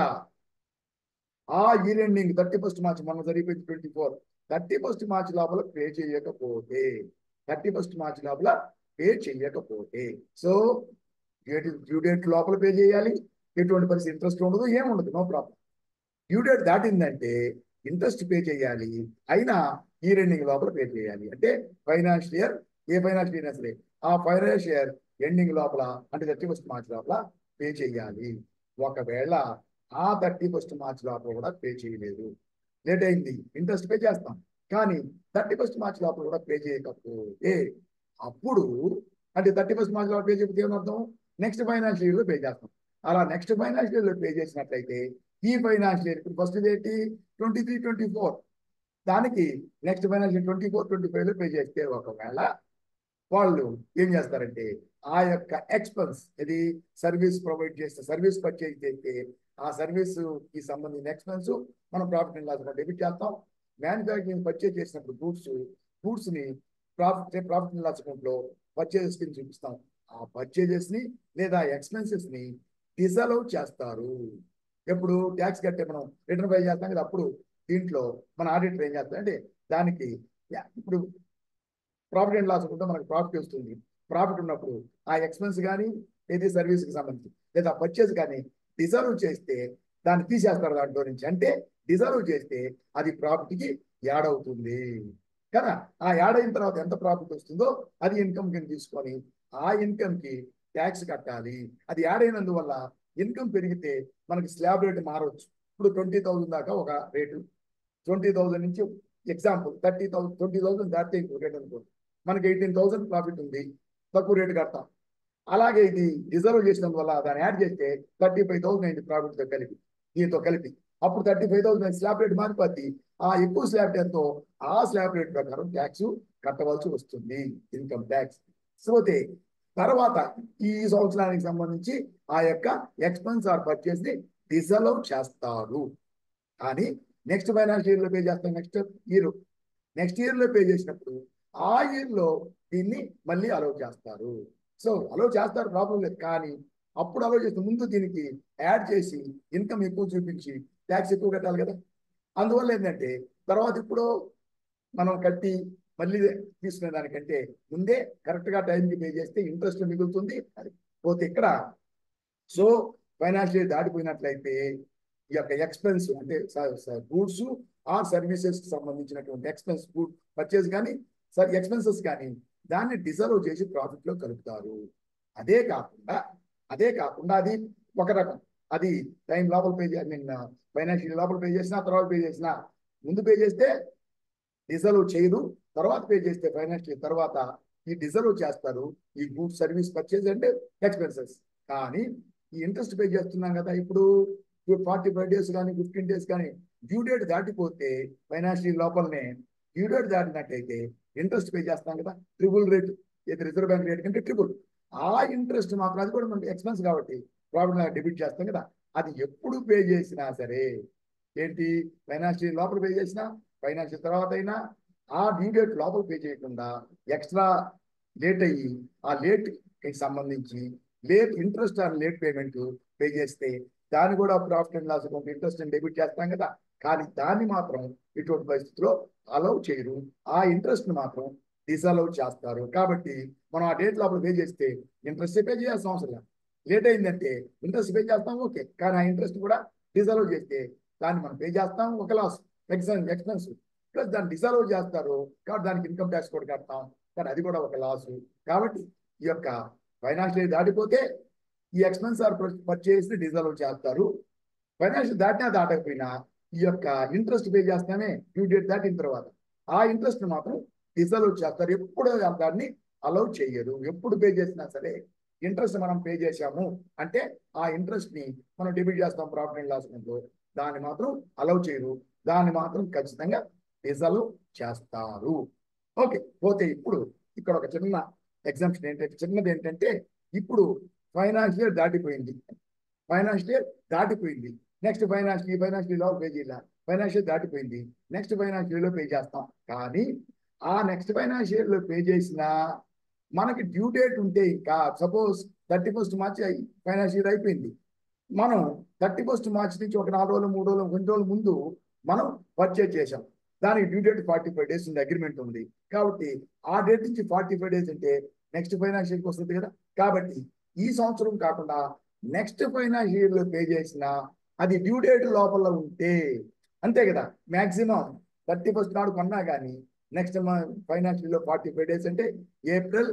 ఆ year ending thirty first March మొన్న జరిగిపోయింది twenty four thirty first March లోపల పే చేయకపోతే థర్టీ ఫస్ట్ మార్చ్ లోపల పే చేయకపోతే సో డ్యూ డేట్ లోపల పే చేయాలి ఎటువంటి పరిస్థితి ఇంట్రెస్ట్ ఉండదు ఏముండదు నో ప్రాబ్లం డ్యూ డేట్ దాటిందంటే ఇంట్రెస్ట్ పే చేయాలి అయినా ఈ ఎండింగ్ లోపల పే చేయాలి అంటే ఫైనాన్షియల్ ఇయర్ ఏ ఫైనాన్షియల్ ఇయర్ సరే ఆ ఫైనాన్షియల్ ఇయర్ ఎండింగ్ లోపల అంటే థర్టీ ఫస్ట్ మార్చ్ లోపల పే చేయాలి ఒకవేళ ఆ థర్టీ ఫస్ట్ మార్చ్ లోపల కూడా పే చేయలేదు లేట్ అయింది ఇంట్రెస్ట్ పే చేస్తాం కానీ థర్టీ ఫస్ట్ మార్చ్ లోపల కూడా పే చేయకపోతే అప్పుడు అంటే థర్టీ ఫస్ట్ మార్చ్ లోపల పే చేయకపోతే ఏమర్థం నెక్స్ట్ ఫైనాన్షియల్ ఇయర్లో పే చేస్తాం అలా నెక్స్ట్ ఫైనాన్షియల్ ఇయర్లో పే చేసినట్లయితే ఈ ఫైనాన్షియల్ ఇయర్ ఇప్పుడు ఫస్ట్ ఏంటి ట్వంటీ త్రీ ట్వంటీ ఫోర్ దానికి next financial twenty four twenty ఫైవ్లో పే చేస్తే ఒకవేళ వాళ్ళు ఏం చేస్తారంటే ఆ యొక్క ఎక్స్పెన్స్ ఇది సర్వీస్ ప్రొవైడ్ చేస్తే సర్వీస్ పర్చేజ్ చేస్తే ఆ సర్వీస్ కి సంబంధించిన ఎక్స్పెన్స్ మనం ప్రాఫిట్ అండ్ లాస్ డెబిట్ చేస్తాం మ్యానుఫ్యాక్చరింగ్ పర్చేజ్ చేసినప్పుడు గూడ్స్ గూడ్స్ ని profit profit and loss account లో పర్చేజెస్ కింద చూపిస్తాం ఆ పర్చేజెస్ ని లేదా ఎక్స్పెన్సెస్ ని డిజలవ్ చేస్తారు ఎప్పుడు ట్యాక్స్ కట్టే మనం రిటర్న్ పే చేస్తాం కదా అప్పుడు దీంట్లో మన ఆడిటర్ ఏం చేస్తాం అంటే దానికి ఇప్పుడు ప్రాఫిట్ అండ్ లాస్ ఉంటే మనకు ప్రాఫిట్ వస్తుంది ప్రాఫిట్ ఉన్నప్పుడు ఆ ఎక్స్పెన్స్ కానీ ఏది సర్వీస్కి సంబంధించి లేదా పర్చేస్ కానీ డిజర్వ్ చేస్తే దాన్ని తీసేస్తారు దాంట్లో నుంచి అంటే డిజర్వ్ చేస్తే అది ప్రాఫిట్కి యాడ్ అవుతుంది కదా ఆ యాడ్ అయిన తర్వాత ఎంత ప్రాఫిట్ వస్తుందో అది ఇన్కమ్ కింద తీసుకొని ఆ ఇన్కమ్ కి ట్యాక్స్ కట్టాలి అది యాడ్ అయినందువల్ల ఇన్కమ్ పెరిగితే మనకి స్లాబ్ రేట్ మారవచ్చు ఇప్పుడు ట్వంటీ థౌసండ్ దాకా ఒక రేటు ట్వంటీ థౌసండ్ నుంచి example thirty thousand twenty thousand దాటితే ఇంకో రేట్ అనుకోండి మనకి ఎయిటీన్ థౌసండ్ ప్రాఫిట్ ఉంది తక్కువ రేటు కడతాం అలాగే ఇది రిజర్వ్ చేసినందు వల్ల దాన్ని యాడ్ చేస్తే థర్టీ ఫైవ్ థౌసండ్ అయింది ప్రాఫిట్ తో కలిపి దీంతో కలిపి అప్పుడు thirty five thousand slab rate మారిపోద్ది ఆ ఎక్కువ స్లాబ్ ఎంతో ఆ స్లాబ్ రేట్ ప్రకారం ట్యాక్స్ కట్టవలసి వస్తుంది ఇన్కమ్ ట్యాక్స్ పోతే తర్వాత ఈ సంవత్సరానికి సంబంధించి ఆ యొక్క ఎక్స్పెన్స్ ఆర్ పర్చేస్ ని డిజలవ్ చేస్తారు కానీ నెక్స్ట్ ఫైనాన్షియల్ ఇయర్ లో పే చేస్తాం నెక్స్ట్ ఇయర్ నెక్స్ట్ ఇయర్ లో పే చేసినప్పుడు ఆ ఇయర్ లో దీన్ని మళ్ళీ అలౌ చేస్తారు సో అలౌ చేస్తారు ప్రాబ్లం లేదు కానీ అప్పుడు అలౌ చేస్తే ముందు దీనికి యాడ్ చేసి ఇన్కమ్ ఎక్కువ చూపించి ట్యాక్స్ ఎక్కువ కట్టాలి కదా అందువల్ల ఏంటంటే తర్వాత ఇప్పుడు మనం కట్టి మళ్ళీ తీసుకునే దానికంటే ముందే కరెక్ట్ గా టైంకి పే చేస్తే ఇంట్రెస్ట్ మిగులుతుంది అది పోతే ఇక్కడ సో ఫైనాన్షియల్ దాటిపోయినట్లయితే ఈ యొక్క ఎక్స్పెన్స్ అంటే గూడ్స్ ఆర్ సర్వీసెస్ కి సంబంధించినటువంటి ఎక్స్పెన్స్ గూడ్ పర్చేస్ కానీ సార్ ఎక్స్పెన్సెస్ కానీ దాన్ని డిజర్వ్ చేసి ప్రాఫిట్ లో కలుపుతారు అదే కాకుండా అదే కాకుండా అది ఒక రకం అది టైం లోపల పే ఐ మీన్ ఫైనాన్షియల్ లోపల పే చేసినా తర్వాత పే చేసినా ముందు పే చేస్తే డిజర్వ్ చేయదు తర్వాత పే చేస్తే ఫైనాన్షియల్ తర్వాత ఈ డిజర్వ్ చేస్తారు ఈ గూడ్ సర్వీస్ పర్చేజ్ అంటే ఎక్స్పెన్సెస్ కానీ ఈ ఇంట్రెస్ట్ పే చేస్తున్నాం కదా ఇప్పుడు ఫార్టీ ఫైవ్ డేస్ కానీ ఫిఫ్టీన్ డేస్ కానీ డ్యూ డేట్ దాటిపోతే ఫైనాన్షియల్ లోపలనే డ్యూ డేట్ దాటినట్టయితే ఇంట్రెస్ట్ పే చేస్తాం కదా ట్రిపుల్ రేట్ ఏది రిజర్వ్ బ్యాంక్ రేట్ కంటే ట్రిపుల్ ఆ ఇంట్రెస్ట్ మాత్రం అది కూడా మనకి ఎక్స్పెన్స్ కాబట్టి ప్రాబ్లం డెబిట్ చేస్తాం కదా అది ఎప్పుడు పే చేసినా సరే ఏంటి ఫైనాన్షియల్ లోపల పే చేసినా ఫైనాన్షియల్ తర్వాత అయినా ఆ డ్యూ డేట్ లోపల పే చేయకుండా ఎక్స్ట్రా లేట్ అయ్యి ఆ లేట్ కి సంబంధించి late interest on late payment pay చేస్తే దాన్ని కూడా profit and loss account interest debit చేస్తాం కదా కానీ దాన్ని మాత్రం ఇటువంటి పరిస్థితిలో అలౌ చేయరు ఆ ఇంట్రెస్ట్ ని మాత్రం డిసలౌ చేస్తారు కాబట్టి మనం ఆ డేట్ లోపల పే చేస్తే ఇంట్రెస్ట్ పే చేయాల్సిన అవసరం లేదు లేట్ అయిందంటే ఇంట్రెస్ట్ పే చేస్తాం ఓకే కానీ ఆ ఇంట్రెస్ట్ కూడా డిసలౌ చేస్తే దాన్ని మనం పే చేస్తాం ఒక లాస్ ఎక్స్పెన్స్ ఎక్స్పెన్స్ ప్లస్ దాన్ని డిసలౌ చేస్తారు కాబట్టి దానికి ఇన్కమ్ ట్యాక్స్ కూడా కడతాం కానీ అది కూడా ఒక లాస్ కాబట్టి ఈ యొక్క ఫైనాన్షియల్ దాటిపోతే ఈ ఎక్స్పెన్స్ ఆర్ పర్చేస్ డిజల్వ్ చేస్తారు ఫైనాన్షియల్ దాటినా దాటకపోయినా ఈ యొక్క ఇంట్రెస్ట్ పే చేస్తామే డ్యూ డేట్ దాటిన తర్వాత ఆ ఇంట్రెస్ట్ మాత్రం డిజల్వ్ చేస్తారు ఎప్పుడు దాన్ని అలౌ చేయరు ఎప్పుడు పే చేసినా సరే ఇంట్రెస్ట్ మనం పే చేశాము అంటే ఆ ఇంట్రెస్ట్ ని మనం డెబిట్ చేస్తాం ప్రాఫిట్ అండ్ లాస్ లో దాన్ని మాత్రం అలౌ చేయరు దాన్ని మాత్రం ఖచ్చితంగా డిజల్వ్ చేస్తారు ఓకే పోతే ఇప్పుడు ఇక్కడ ఒక చిన్న ఎగ్జామ్షన్ ఏంటంటే చిన్నది ఏంటంటే ఇప్పుడు ఫైనాన్షియల్ దాటిపోయింది ఫైనాన్షియల్ దాటిపోయింది నెక్స్ట్ ఫైనాన్షియల్ ఈ ఫైనాన్షియల్ లో పే చేయాలి ఫైనాన్షియల్ దాటిపోయింది నెక్స్ట్ ఫైనాన్షియల్ లో పే చేస్తాం కానీ ఆ నెక్స్ట్ ఫైనాన్షియల్ లో పే చేసిన మనకి డ్యూ డేట్ ఉంటే ఇంకా సపోజ్ థర్టీ ఫస్ట్ మార్చి ఫైనాన్షియల్ అయిపోయింది మనం థర్టీ ఫస్ట్ మార్చి నుంచి ఒక నాలుగు రోజులు మూడు రోజులు కొన్ని రోజుల ముందు మనం పర్చేజ్ చేసాం దానికి due date forty five days ఉంది అగ్రిమెంట్ ఉంది కాబట్టి ఆ డేట్ నుంచి ఫార్టీ ఫైవ్ డేస్ అంటే నెక్స్ట్ ఫైనాన్షియల్కి వస్తుంది కదా కాబట్టి ఈ సంవత్సరం కాకుండా నెక్స్ట్ ఫైనాన్షియల్ లో పే చేసిన అది డ్యూ డేట్ లోపల ఉంటే అంతే కదా మాక్సిమం థర్టీ ఫస్ట్ నాడు కొన్నా కానీ నెక్స్ట్ ఫైనాన్షియల్ లో ఫార్టీ ఫైవ్ డేస్ అంటే April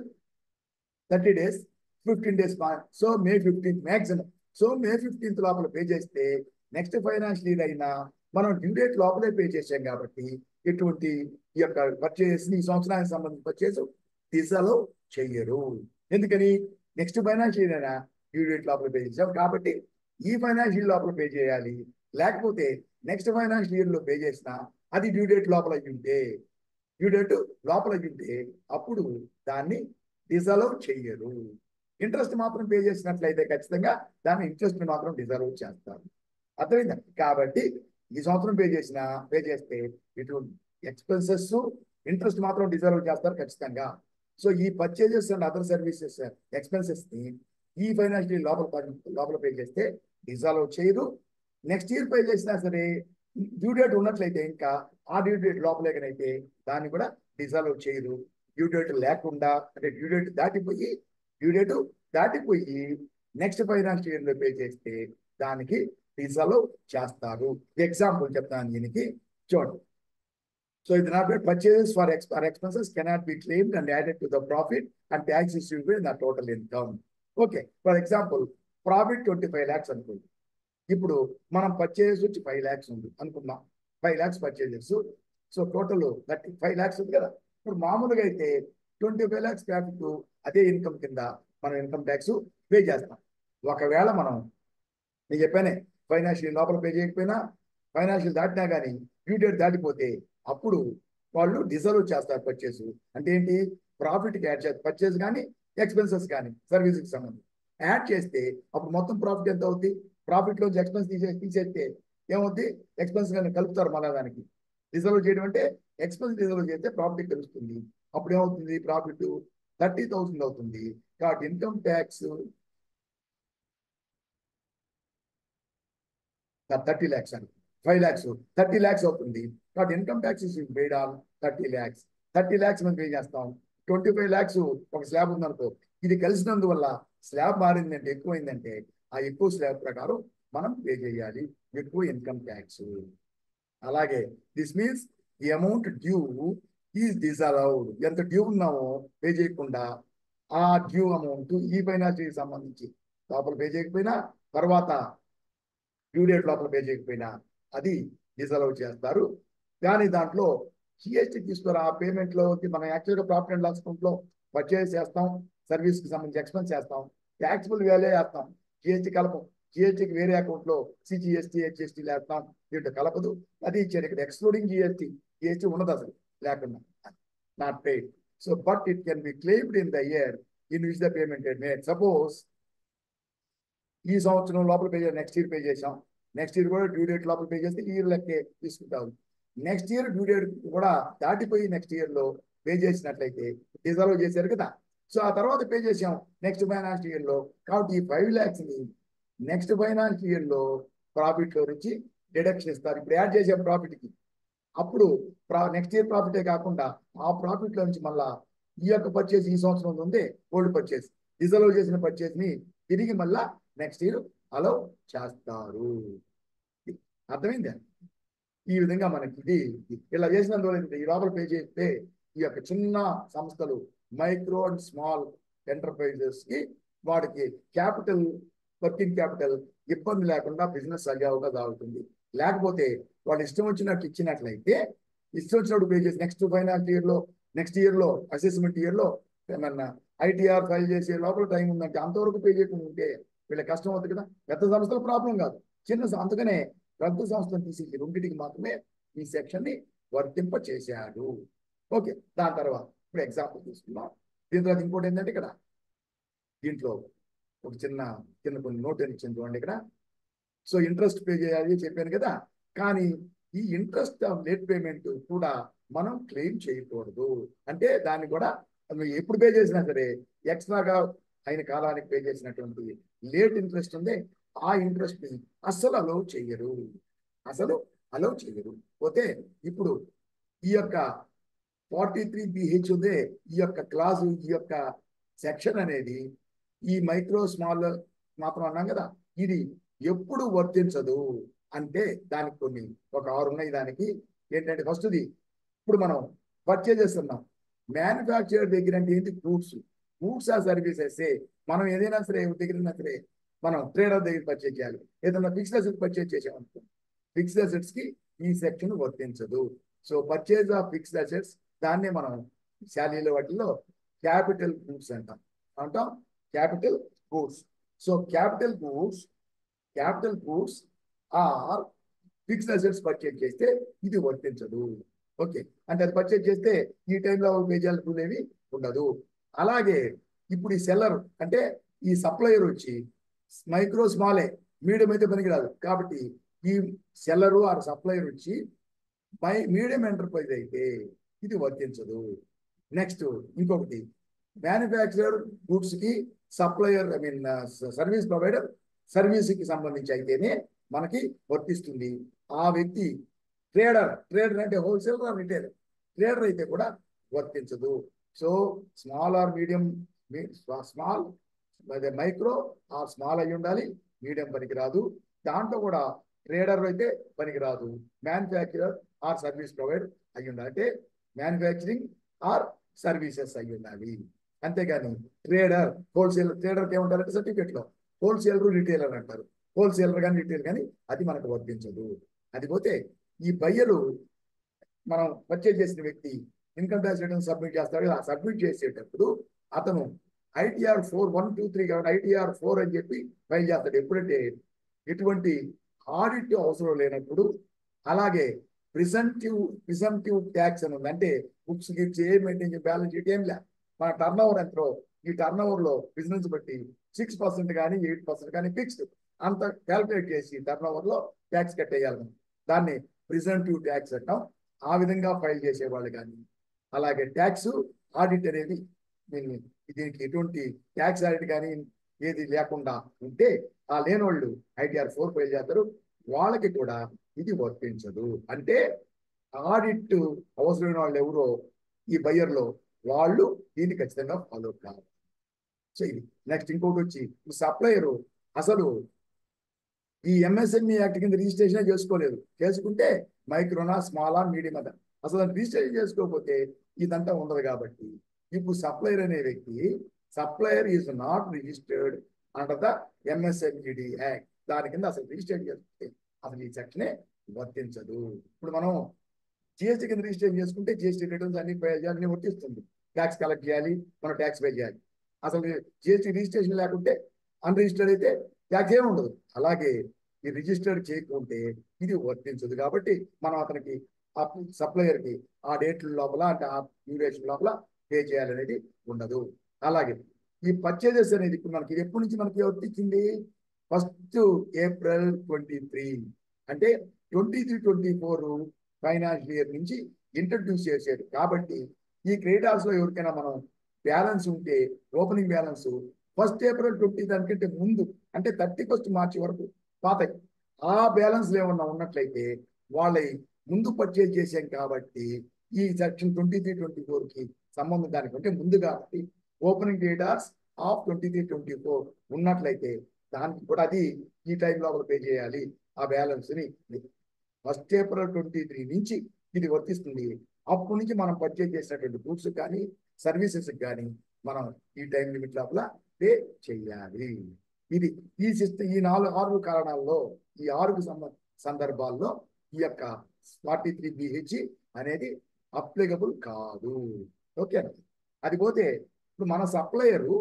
thirty days fifteen days so May fifteenth maximum so May fifteenth లోపల పే చేస్తే నెక్స్ట్ ఫైనాన్షియల్ ఇయర్ అయినా మనం డ్యూ డేట్ లోపలే పే చేసాం కాబట్టి ఇటువంటి ఈ యొక్క పర్చేస్ ఈ సంవత్సరానికి సంబంధించిన పర్చేస్ డిసలో చెయ్యరు ఎందుకని నెక్స్ట్ ఫైనాన్షియల్ అయినా డ్యూ డేట్ లోపల పే చేసాం కాబట్టి ఈ ఫైనాన్షియల్ లోపల పే చేయాలి లేకపోతే నెక్స్ట్ ఫైనాన్షియల్ ఇయర్ లో పే చేసినా అది డ్యూ డేట్ లోపల అయ్యి ఉంటే డ్యూ డేట్ లోపల అయ్యి ఉంటే అప్పుడు దాన్ని డిజర్వ్ చెయ్యరు ఇంట్రెస్ట్ మాత్రం పే చేసినట్లయితే ఖచ్చితంగా దాని ఇంట్రెస్ట్ మాత్రం డిజర్వ్ చేస్తారు అర్థమైందా కాబట్టి ఈ సంవత్సరం పే చేసిన పే చేస్తే ఇటు ఎక్స్పెన్సెస్ ఇంట్రెస్ట్ మాత్రం డిజర్వ్ చేస్తారు ఖచ్చితంగా సో ఈ purchases and other services expenses ని ఈ ఫైనాన్షియల్ లోపల లోపల పే చేస్తే డిజాల్వ్ చేయరు నెక్స్ట్ ఇయర్ పే చేసినా సరే డ్యూ డేట్ ఉన్నట్లయితే ఇంకా ఆ డ్యూ డేట్ లోపలేకనైతే దాన్ని కూడా డిజాల్వ్ చేయరు డ్యూ డేట్ లేకుండా అంటే డ్యూ డేట్ దాటిపోయి డ్యూ డేట్ దాటిపోయి నెక్స్ట్ ఫైనాన్షియల్ ఇయర్ లో పే చేస్తే దానికి డిజాల్వ్ చేస్తారు ఎగ్జాంపుల్ చెప్తాను దీనికి చూడండి So it not be purchases for ex or expenses cannot be claimed and added to the profit and tax is due in the total income. Okay, for example, profit twenty five lakhs అనుకోండి ఇప్పుడు మనం పర్చేస్ వచ్చి ఫైవ్ ల్యాక్స్ ఉంది అనుకుందాం five lakhs purchases so total thirty five lakhs ఉంది కదా ఇప్పుడు మామూలుగా అయితే ట్వంటీ ఫైవ్ ల్యాక్స్ ప్రాఫిట్ అదే ఇన్కమ్ కింద మనం ఇన్కమ్ ట్యాక్స్ పే చేస్తాం ఒకవేళ మనం నేను చెప్పానే ఫైనాన్షియల్ లోపల పే చేయకపోయినా ఫైనాన్షియల్ దాటినా కానీ డ్యూ డేట్ దాటిపోతే అప్పుడు వాళ్ళు డిజర్వ్ చేస్తారు పర్చేస్ అంటే ఏంటి ప్రాఫిట్కి యాడ్ చేస్తారు పర్చేస్ కానీ ఎక్స్పెన్సెస్ కానీ సర్వీస్కి సంబంధించి యాడ్ చేస్తే అప్పుడు మొత్తం ప్రాఫిట్ ఎంత అవుతుంది ప్రాఫిట్ లోంచి ఎక్స్పెన్స్ తీసే తీసేస్తే ఏమవుతుంది ఎక్స్పెన్స్ కానీ కలుపుతారు మళ్ళా దానికి రిజర్వ్ చేయడం అంటే ఎక్స్పెన్స్ రిజర్వ్ చేస్తే ప్రాఫిట్ తెలుస్తుంది అప్పుడు ఏమవుతుంది ప్రాఫిట్ థర్టీ థౌసండ్ అవుతుంది కాబట్టి ఇన్కమ్ ట్యాక్స్ థర్టీ ల్యాక్స్ అని ఫైవ్ ల్యాక్స్ థర్టీ ల్యాక్స్ అవుతుంది కాబట్టి income tax is paid on thirty lakhs thirty lakhs మనం పే చేస్తాం ట్వంటీ ఫైవ్ ల్యాక్స్ ఒక స్లాబ్ ఉందనుకో ఇది కలిసినందువల్ల స్లాబ్ మారిందంటే ఎక్కువైందంటే ఆ ఎక్కువ స్లాబ్ ప్రకారం మనం పే చేయాలి ఎక్కువ ఇన్కమ్ ట్యాక్స్ అలాగే this means the amount due is disallowed ఎంత డ్యూ ఉన్నామో పే చేయకుండా ఆ డ్యూ అమౌంట్ ఈ ఫైనాన్షియల్ సంబంధించి లోపల పే చేయకపోయినా తర్వాత డ్యూ డేట్ లోపల పే చేయకపోయినా అది డిసలౌడ్ చేస్తారు కానీ దాంట్లో జిఎస్టీ తీసుకురా ఆ పేమెంట్ లో మనం యాక్చువల్గా ప్రాఫిట్ అండ్ లాస్ అకౌంట్ లో పర్చేస్ చేస్తాం సర్వీస్ కి సంబంధించి ఎక్స్పెన్స్ చేస్తాం ట్యాక్సిబుల్ వాల్యూ వేస్తాం జిఎస్టీ కలపం జిఎస్టీకి వేరే అకౌంట్ లో సిజిఎస్టీ హెచ్ఎస్టీ వేస్తాం దీంట్లో కలపదు అది ఇచ్చారు ఇక్కడ ఎక్స్క్లూడింగ్ జిఎస్టీ జిఎస్టీ ఉండదు అసలు లేకుండా not paid so but it can be claimed in the year in which the payment made suppose ఈ సంవత్సరం లోపల పే నెక్స్ట్ ఇయర్ పే చేసాం నెక్స్ట్ ఇయర్ కూడా డ్యూ డేట్ లోపల పే చేస్తే ఈ ఇయర్ లెక్కే తీసుకుంటాం నెక్స్ట్ ఇయర్ డ్యూ డేట్ కూడా దాటిపోయి నెక్స్ట్ ఇయర్ లో పే చేసినట్లయితే రిజర్వ్ చేశారు కదా సో ఆ తర్వాత పే చేసాం నెక్స్ట్ ఫైనాన్షియల్ ఇయర్ లో కాబట్టి ఈ ఫైవ్ ల్యాక్స్ ని నెక్స్ట్ ఫైనాన్షియల్ ఇయర్ లో ప్రాఫిట్ లో నుంచి డిడక్షన్ ఇస్తారు ఇప్పుడు యాడ్ చేసాం ప్రాఫిట్ కి అప్పుడు నెక్స్ట్ ఇయర్ ప్రాఫిటే కాకుండా ఆ ప్రాఫిట్ లో నుంచి మళ్ళా ఈ యొక్క పర్చేస్ ఈ సంవత్సరం ఉంది ఓల్డ్ పర్చేస్ రిజర్వ్ చేసిన పర్చేస్ ని తిరిగి మళ్ళా నెక్స్ట్ ఇయర్ అలౌ చేస్తారు అర్థమైందా ఈ విధంగా మనకి ఇది ఇలా చేసినందువల్ల ఈ లోపల పే చేస్తే ఈ యొక్క చిన్న సంస్థలు మైక్రో అండ్ స్మాల్ ఎంటర్ప్రైజెస్ కి వాడికి క్యాపిటల్ వర్కింగ్ క్యాపిటల్ ఇబ్బంది లేకుండా బిజినెస్ సజావుగా సాగుతుంది లేకపోతే వాళ్ళు ఇష్టం వచ్చినట్టు ఇచ్చినట్లయితే ఇష్టం వచ్చినట్టు పే చేసి నెక్స్ట్ ఫైనాన్స్ ఇయర్ లో నెక్స్ట్ ఇయర్ లో అసెస్మెంట్ ఇయర్ లో ఏమన్నా ఐటీఆర్ ఫైల్ చేసే లోపల టైం ఉందంటే అంతవరకు పే చేయకుండా ఉంటే వీళ్ళ కష్టం అవుతుంది కదా పెద్ద సంస్థల ప్రాబ్లం కాదు చిన్న అందుకనే పెద్ద సంస్థను తీసి ఈ రెండింటికి మాత్రమే ఈ సెక్షన్ ని వర్తింప చేశారు ఓకే దాని తర్వాత ఇప్పుడు ఎగ్జాంపుల్ తీసుకున్నాం దీని తర్వాత ఇంకోటి ఏంటంటే ఇక్కడ దీంట్లో ఒక చిన్న చిన్న కొన్ని నోట్ అని ఇచ్చింది చూడండి ఇక్కడ సో ఇంట్రెస్ట్ పే చేయాలి చెప్పాను కదా కానీ ఈ ఇంట్రెస్ట్ లేట్ పేమెంట్ కూడా మనం క్లెయిమ్ చేయకూడదు అంటే దాన్ని కూడా ఎప్పుడు పే చేసినా సరే ఎక్స్ట్రాగా అయిన కాలానికి పే చేసినటువంటి లేట్ ఇంట్రెస్ట్ ఉంది ఆ ఇంట్రెస్ట్ ని అస్సలు అలౌ చెయ్యరు అసలు అలౌ చెయ్యరు పోతే ఇప్పుడు ఈ యొక్క ఫార్టీ త్రీ బిహెచ్ ఉందే ఈ యొక్క క్లాసు ఈ యొక్క సెక్షన్ అనేది ఈ మైక్రో స్మాల్ మాత్రం అన్నాం కదా ఇది ఎప్పుడు వర్తించదు అంటే దానికి కొన్ని ఒక ఆరు ఉన్నాయి దానికి ఏంటంటే ఫస్ట్ది ఇప్పుడు మనం పర్చేజ్ చేస్తున్నాం మ్యానుఫ్యాక్చర్ దగ్గర అంటే ఏంటి ఫ్రూట్స్ ఫ్రూట్స్ ఆ సర్వీసెస్ మనం ఏదైనా సరే దగ్గర సరే మనం ట్రేడర్ దగ్గర పర్చేజ్ చేయాలి ఏదైనా ఫిక్స్డ్ అసెట్ పర్చేజ్ చేసామనుకో ఫిక్స్డ్ అసెట్స్ కి ఈ సెక్షన్ వర్తించదు so purchase of fixed assets దాన్నే మనం శాలీలో వాటిల్లో క్యాపిటల్ గూడ్స్ అంటాం అంటాం capital goods so capital goods capital goods or fixed assets purchase చేస్తే ఇది వర్తించదు ఓకే అంటే అది పర్చేజ్ చేస్తే ఈ టైంలో పే చేయాలనుకునేవి ఉండదు అలాగే ఇప్పుడు ఈ సెల్లర్ అంటే ఈ సప్లయర్ వచ్చి మైక్రో స్మాలే మీడియం అయితే పనికిరాదు కాబట్టి ఈ సెల్లరు ఆ సప్లయర్ వచ్చి మై మీడియం ఎంటర్ప్రైజ్ అయితే ఇది వర్తించదు నెక్స్ట్ ఇంకొకటి మ్యానుఫ్యాక్చరర్ గూడ్స్ కి supplier I mean service provider service కి సంబంధించి అయితేనే మనకి వర్తిస్తుంది ఆ వ్యక్తి ట్రేడర్ ట్రేడర్ అంటే హోల్సేలర్ ఆర్ రిటైలర్ ట్రేడర్ అయితే కూడా వర్తించదు so small or medium small అదే మైక్రో ఆర్ స్మాల్ అయి ఉండాలి మీడియం పనికిరాదు దాంట్లో కూడా ట్రేడర్ అయితే పనికిరాదు మ్యానుఫ్యాక్చరర్ ఆర్ సర్వీస్ ప్రొవైడ్ అయి ఉండాలి అంటే మ్యానుఫ్యాక్చరింగ్ ఆర్ సర్వీసెస్ అయి ఉండాలి అంతేగాని ట్రేడర్ హోల్సేలర్ ట్రేడర్కి ఏమంటారంటే సర్టిఫికెట్ లో హోల్సేలర్ రిటైలర్ అంటారు హోల్సేలర్ కానీ రిటైల్ కానీ అది మనకు వర్తించదు అది పోతే ఈ బయ్యరు మనం పర్చేజ్ చేసిన వ్యక్తి ఇన్కమ్ ట్యాక్స్ రిటర్న్ సబ్మిట్ చేస్తాడు ఆ సబ్మిట్ చేసేటప్పుడు అతను ITR four one two three కాబట్టి ఐటీఆర్ ఫోర్ అని చెప్పి ఫైల్ చేస్తాడు ఎప్పుడంటే ఎటువంటి ఆడిట్ అవసరం లేనప్పుడు అలాగే ప్రిసెంటివ్ ప్రిసెంటివ్ ట్యాక్స్ అని ఉంది అంటే బుక్స్ గిట్స్ ఏం మెయింటైన్ బ్యాలెన్స్ షీట్ ఏం లే మన టర్న్ ఓవర్ ఎంతో ఈ టర్న్ ఓవర్ లో బిజినెస్ బట్టి సిక్స్ పర్సెంట్ కానీ ఎయిట్ పర్సెంట్ కానీ ఫిక్స్డ్ అంత క్యాల్కులేట్ చేసి టర్న్ ఓవర్ లో ట్యాక్స్ కట్టేయాలి మనం దాన్ని ప్రిసెంటివ్ ట్యాక్స్ అంటాం ఆ విధంగా ఫైల్ చేసేవాళ్ళు కానీ అలాగే ట్యాక్స్ ఆడిట్ అనేది దీన్ని దీనికి ఎటువంటి ట్యాక్స్ ఆడిట్ కానీ ఏది లేకుండా ఉంటే ఆ లేని వాళ్ళు ఐటీఆర్ ఫోర్ ఫైల్ చేస్తారు వాళ్ళకి కూడా ఇది వర్తించదు అంటే ఆడిట్ అవసరమైన వాళ్ళు ఎవరో ఈ బయ్యర్లో వాళ్ళు దీన్ని ఖచ్చితంగా ఫాలో కావాలి సో ఇది నెక్స్ట్ ఇంకోటి వచ్చి సప్లయర్ అసలు ఈ ఎంఎస్ఎంఈ యాక్ట్ కింద రిజిస్ట్రేషన్ చేసుకోలేదు చేసుకుంటే మైక్రోనా స్మాలా మీడియం అద అసలు రిజిస్ట్రేషన్ చేసుకోకపోతే ఇదంతా ఉండదు కాబట్టి ఇప్పుడు సప్లయర్ అనే వ్యక్తి supplier is not registered under the MSMED act దాని కింద అసలు రిజిస్టర్ చేసుకుంటే అసలు ఈ సెక్షనే వర్తించదు ఇప్పుడు మనం జిఎస్టీ కింద రిజిస్టర్ చేసుకుంటే జిఎస్టీ రిటర్న్స్ అన్ని పే చేయాలి అన్ని వర్తిస్తుంది ట్యాక్స్ కలెక్ట్ చేయాలి మనం ట్యాక్స్ పే చేయాలి అసలు జిఎస్టీ రిజిస్ట్రేషన్ లేకుంటే అన్రిజిస్టర్డ్ అయితే ట్యాక్స్ ఏమి ఉండదు అలాగే ఈ రిజిస్టర్ చేయకుంటే ఇది వర్తించదు కాబట్టి మనం అతనికి ఆ సప్లయర్ కి ఆ డేట్ల లోపల అంటే ఆ డ్యూరేషన్ లోపల పే చేయాలనేది ఉండదు అలాగే ఈ పర్చేజెస్ అనేది ఇప్పుడు మనకి ఇది ఎప్పటి నుంచి మనకి వర్తించింది ఫస్ట్ ఏప్రిల్ ట్వంటీ త్రీ అంటే twenty three twenty four financial year నుంచి ఇంట్రడ్యూస్ చేశారు కాబట్టి ఈ క్రెడిటార్స్ లో ఎవరికైనా మనం బ్యాలెన్స్ ఉంటే opening balance first April twenty దానికంటే ముందు అంటే థర్టీ ఫస్ట్ మార్చి వరకు పాతాయి ఆ బ్యాలెన్స్ ఏమన్నా ఉన్నట్లయితే వాళ్ళ ముందు పర్చేజ్ చేశాం కాబట్టి ఈ section twenty three twenty four కి సంబంధం దానికంటే ముందు కాబట్టి opening datas of twenty three twenty four ఉన్నట్లయితే దానికి కూడా అది ఈ టైం లోపల పే చేయాలి ఆ బ్యాలెన్స్ ని ఫస్ట్ ఏప్రిల్ ట్వంటీ త్రీ నుంచి ఇది వర్తిస్తుంది అప్పటి నుంచి మనం పర్చేజ్ చేసినటువంటి గూడ్స్ కానీ సర్వీసెస్ కానీ మనం ఈ టైం లిమిట్ లోపల పే చేయాలి ఇది ఈ సిస్టమ్ ఈ నాలుగు ఆరు కారణాల్లో ఈ ఆరు సంబ- సందర్భాల్లో ఈ యొక్క ఫార్టీ త్రీ బిహెచ్ అనేది అప్లికబుల్ కాదు ఓకే అది పోతే ఇప్పుడు మన సప్లయరు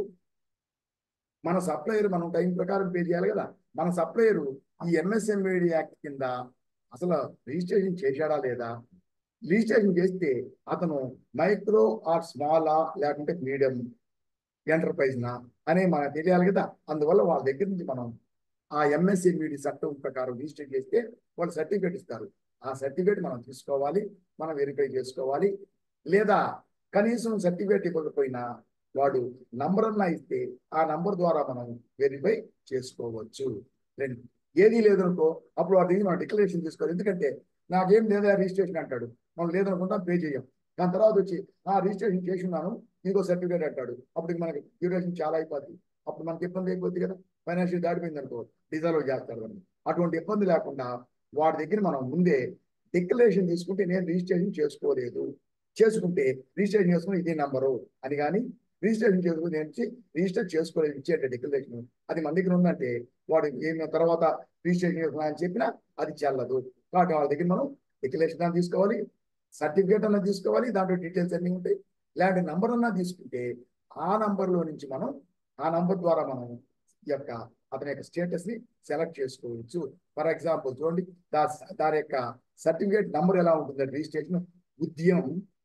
మన సప్లయర్ మనం టైం ప్రకారం పే చేయాలి కదా మన సప్లయరు ఈ ఎంఎస్ఎంఏడి యాక్ట్ కింద అసలు రిజిస్ట్రేషన్ చేశాడా లేదా రిజిస్ట్రేషన్ చేస్తే అతను మైక్రో ఆర్ స్మాలా లేకుంటే మీడియం ఎంటర్ప్రైజ్ నా అనే మనకు తెలియాలి కదా అందువల్ల వాళ్ళ దగ్గర నుంచి మనం ఆ ఎంఎస్ఎంఈడి చట్టం ప్రకారం రిజిస్టర్ చేస్తే వాళ్ళు సర్టిఫికేట్ ఇస్తారు ఆ సర్టిఫికేట్ మనం తీసుకోవాలి మనం వెరిఫై చేసుకోవాలి లేదా కనీసం సర్టిఫికేట్ ఇవ్వకపోయినా వాడు నంబర్ అన్నా ఇస్తే ఆ నంబర్ ద్వారా మనం వెరిఫై చేసుకోవచ్చు రెండు ఏదీ లేదనుకో అప్పుడు వాటి దగ్గర మనం డిక్లరేషన్ తీసుకోవాలి ఎందుకంటే నాకేం లేదా రిజిస్ట్రేషన్ అంటాడు మనం లేదనుకుంటా పే చేయం దాని తర్వాత వచ్చి ఆ రిజిస్ట్రేషన్ చేసి ఉన్నాను ఇంకో సర్టిఫికేట్ అంటాడు అప్పుడు ఇక మనకి డ్యూరేషన్ చాలా అయిపోతుంది అప్పుడు మనకి ఇబ్బంది అయిపోద్ది కదా ఫైనాన్షియల్ దాటిపోయింది అనుకో డిజాల్వ్ చేస్తారు అని అటువంటి ఇబ్బంది లేకుండా వాడి దగ్గర మనం ముందే డిక్లరేషన్ తీసుకుంటే నేను రిజిస్ట్రేషన్ చేసుకోలేదు చేసుకుంటే రిజిస్ట్రేషన్ చేసుకుని ఇది నంబరు అని కానీ రిజిస్ట్రేషన్ చేసుకుని నేను ఇచ్చి రిజిస్టర్ చేసుకోలేదు ఇచ్చేట డిక్లరేషన్ అది మన దగ్గర ఉందంటే వాడు ఏమి తర్వాత రిజిస్ట్రేషన్ చేసుకున్నా అని చెప్పినా అది చెల్లదు కాబట్టి వాళ్ళ దగ్గర మనం డిక్లరేషన్ అన్నా తీసుకోవాలి సర్టిఫికేట్ అన్నా తీసుకోవాలి దాంట్లో డీటెయిల్స్ అన్ని ఉంటాయి ఇలాంటి నంబర్ అన్నా తీసుకుంటే ఆ నంబర్ లో నుంచి మనం ఆ నంబర్ ద్వారా మనం ఈ యొక్క అతని యొక్క స్టేటస్ ని సెలెక్ట్ చేసుకోవచ్చు ఫర్ ఎగ్జాంపుల్ చూడండి దా దాని యొక్క సర్టిఫికేట్ నంబర్ ఎలా ఉంటుంది రిజిస్ట్రేషన్ ఉద్యమం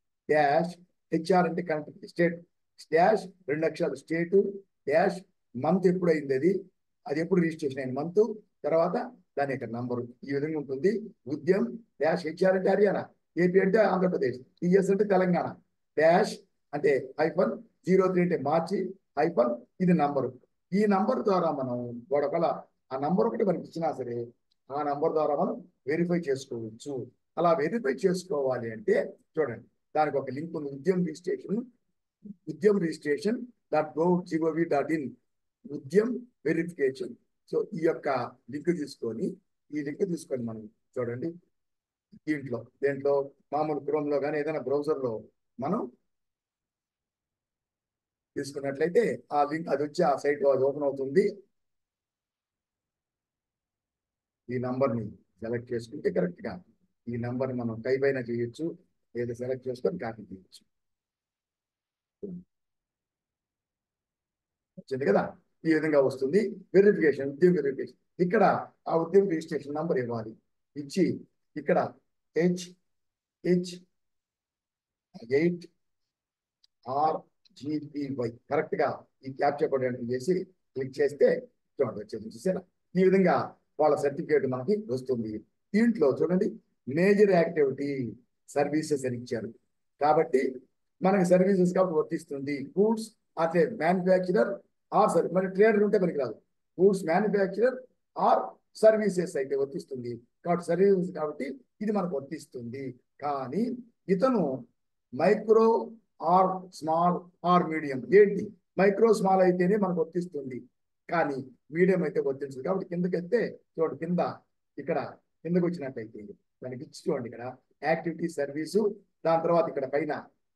డాష్ హెచ్ఆర్ అంటే కరెంట్ స్టేట్ డాష్ రెండు అక్షరాలు స్టేట్ డాష్ మంత్ ఎప్పుడు అయింది అది అది ఎప్పుడు రిజిస్ట్రేషన్ అయిన మంత్ తర్వాత దాని యొక్క నంబరు ఈ విధంగా ఉంటుంది ఉద్యమ్ డాష్ హెచ్ఆర్ అంటే హర్యానా ఏపీ అంటే ఆంధ్రప్రదేశ్ టిఎస్ అంటే తెలంగాణ డాష్ అంటే హైఫన్ జీరో త్రీ అంటే మార్చి హైఫన్ ఇది నంబరు ఈ నంబర్ ద్వారా మనం ఒకవేళ ఆ నంబర్ ఒకటి మనకి ఇచ్చినా సరే ఆ నంబర్ ద్వారా మనం వెరిఫై చేసుకోవచ్చు అలా వెరిఫై చేసుకోవాలి అంటే చూడండి దానికి ఒక లింక్ ఉంది Udyam registration Udyam registration dot go GOV dot in Udyam verification so ఈ యొక్క లింక్ తీసుకొని ఈ లింక్ తీసుకొని మనం చూడండి దీంట్లో దేంట్లో మామూలు క్రోమ్ లో కానీ ఏదైనా బ్రౌజర్ లో మనం తీసుకున్నట్లయితే ఆ లింక్ అది వచ్చి ఆ సైట్ అది ఓపెన్ అవుతుంది ఈ నంబర్ ని సెలెక్ట్ చేసుకుంటే కరెక్ట్ గా ఈ నంబర్ ని మనం టైప్ అయినా చేయొచ్చు లేదా సెలెక్ట్ చేసుకొని కాపీ చేయొచ్చు వచ్చింది కదా ఈ విధంగా వస్తుంది వెరిఫికేషన్ ఉద్యోగ వెరిఫికేషన్ ఇక్కడ ఆ ఉద్యోగ రిజిస్ట్రేషన్ నంబర్ ఇవ్వాలి ఇచ్చి ఇక్కడ H H eight R GPY correct గా ఈ క్యాప్చర్ కోడ్ ఎంటర్ చేసి క్లిక్ చేస్తే చూడండి వచ్చింది చూసారా ఈ విధంగా వాళ్ళ సర్టిఫికేట్ మనకి వస్తుంది దీంట్లో చూడండి మేజర్ యాక్టివిటీ సర్వీసెస్ అని ఇచ్చారు కాబట్టి మనకి సర్వీసెస్ కాబట్టి వర్తిస్తుంది గూడ్స్ అట్లే మ్యానుఫ్యాక్చరర్ ఆర్ సర్వీస్ మరి ట్రేడర్ ఉంటే మనకి రాదు గూడ్స్ మ్యానుఫ్యాక్చరర్ ఆర్ సర్వీసెస్ అయితే వర్తిస్తుంది కాబట్టి సర్వీసెస్ కాబట్టి ఇది మనకు వర్తిస్తుంది కానీ ఇతను micro or small or medium ఏంటి మైక్రో స్మాల్ అయితేనే మనకు వర్తిస్తుంది కానీ మీడియం అయితే వర్తించదు కాబట్టి కిందకి వెళ్తే చూడండి కింద ఇక్కడ కిందకు వచ్చినట్లయితే దానికి ఇచ్చి చూడండి ఇక్కడ యాక్టివిటీ సర్వీసు దాని తర్వాత ఇక్కడ పైన